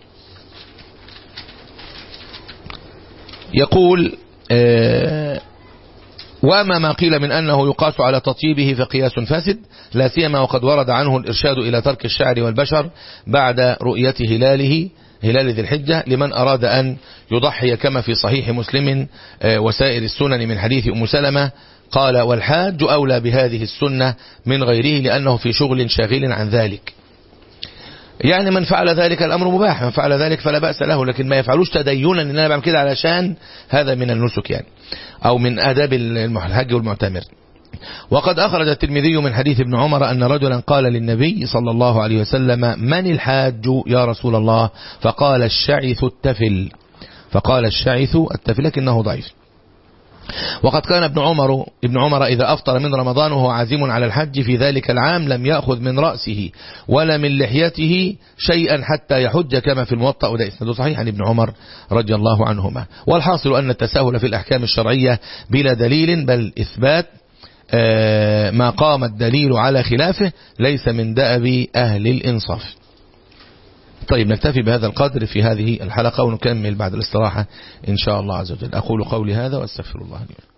يقول آه وما ما قيل من أنه يقاس على تطييبه فقياس فاسد لا سيما وقد ورد عنه الإرشاد إلى ترك الشعر والبشر بعد رؤية هلاله هلال ذي الحجة لمن أراد أن يضحي كما في صحيح مسلم وسائر السنن من حديث أم سلمة قال والحاج أولى بهذه السنة من غيره لأنه في شغل شاغل عن ذلك يعني من فعل ذلك الأمر مباح من فعل ذلك فلا بأس له لكن ما يفعلوش تدينا ان انا بعمل كده علشان هذا من النسك يعني أو من آداب الحج والمعتمر وقد أخرج الترمذي من حديث ابن عمر أن رجلا قال للنبي صلى الله عليه وسلم من الحاج يا رسول الله فقال الشعث التفل فقال الشعث التفل لكنه ضعيف وقد كان ابن عمر ابن عمر إذا أفطر من رمضان وهو عازم على الحج في ذلك العام لم يأخذ من رأسه ولا من لحيته شيئا حتى يحج كما في الموطأ وده إسناده صحيح عن ابن عمر رضي الله عنهما والحاصل أن التساهل في الأحكام الشرعية بلا دليل بل إثبات ما قام الدليل على خلافه ليس من دأب أهل الإنصاف طيب نكتفي بهذا القدر في هذه الحلقة ونكمل بعد الاستراحة إن شاء الله عز وجل أقول قولي هذا وأستغفر الله لي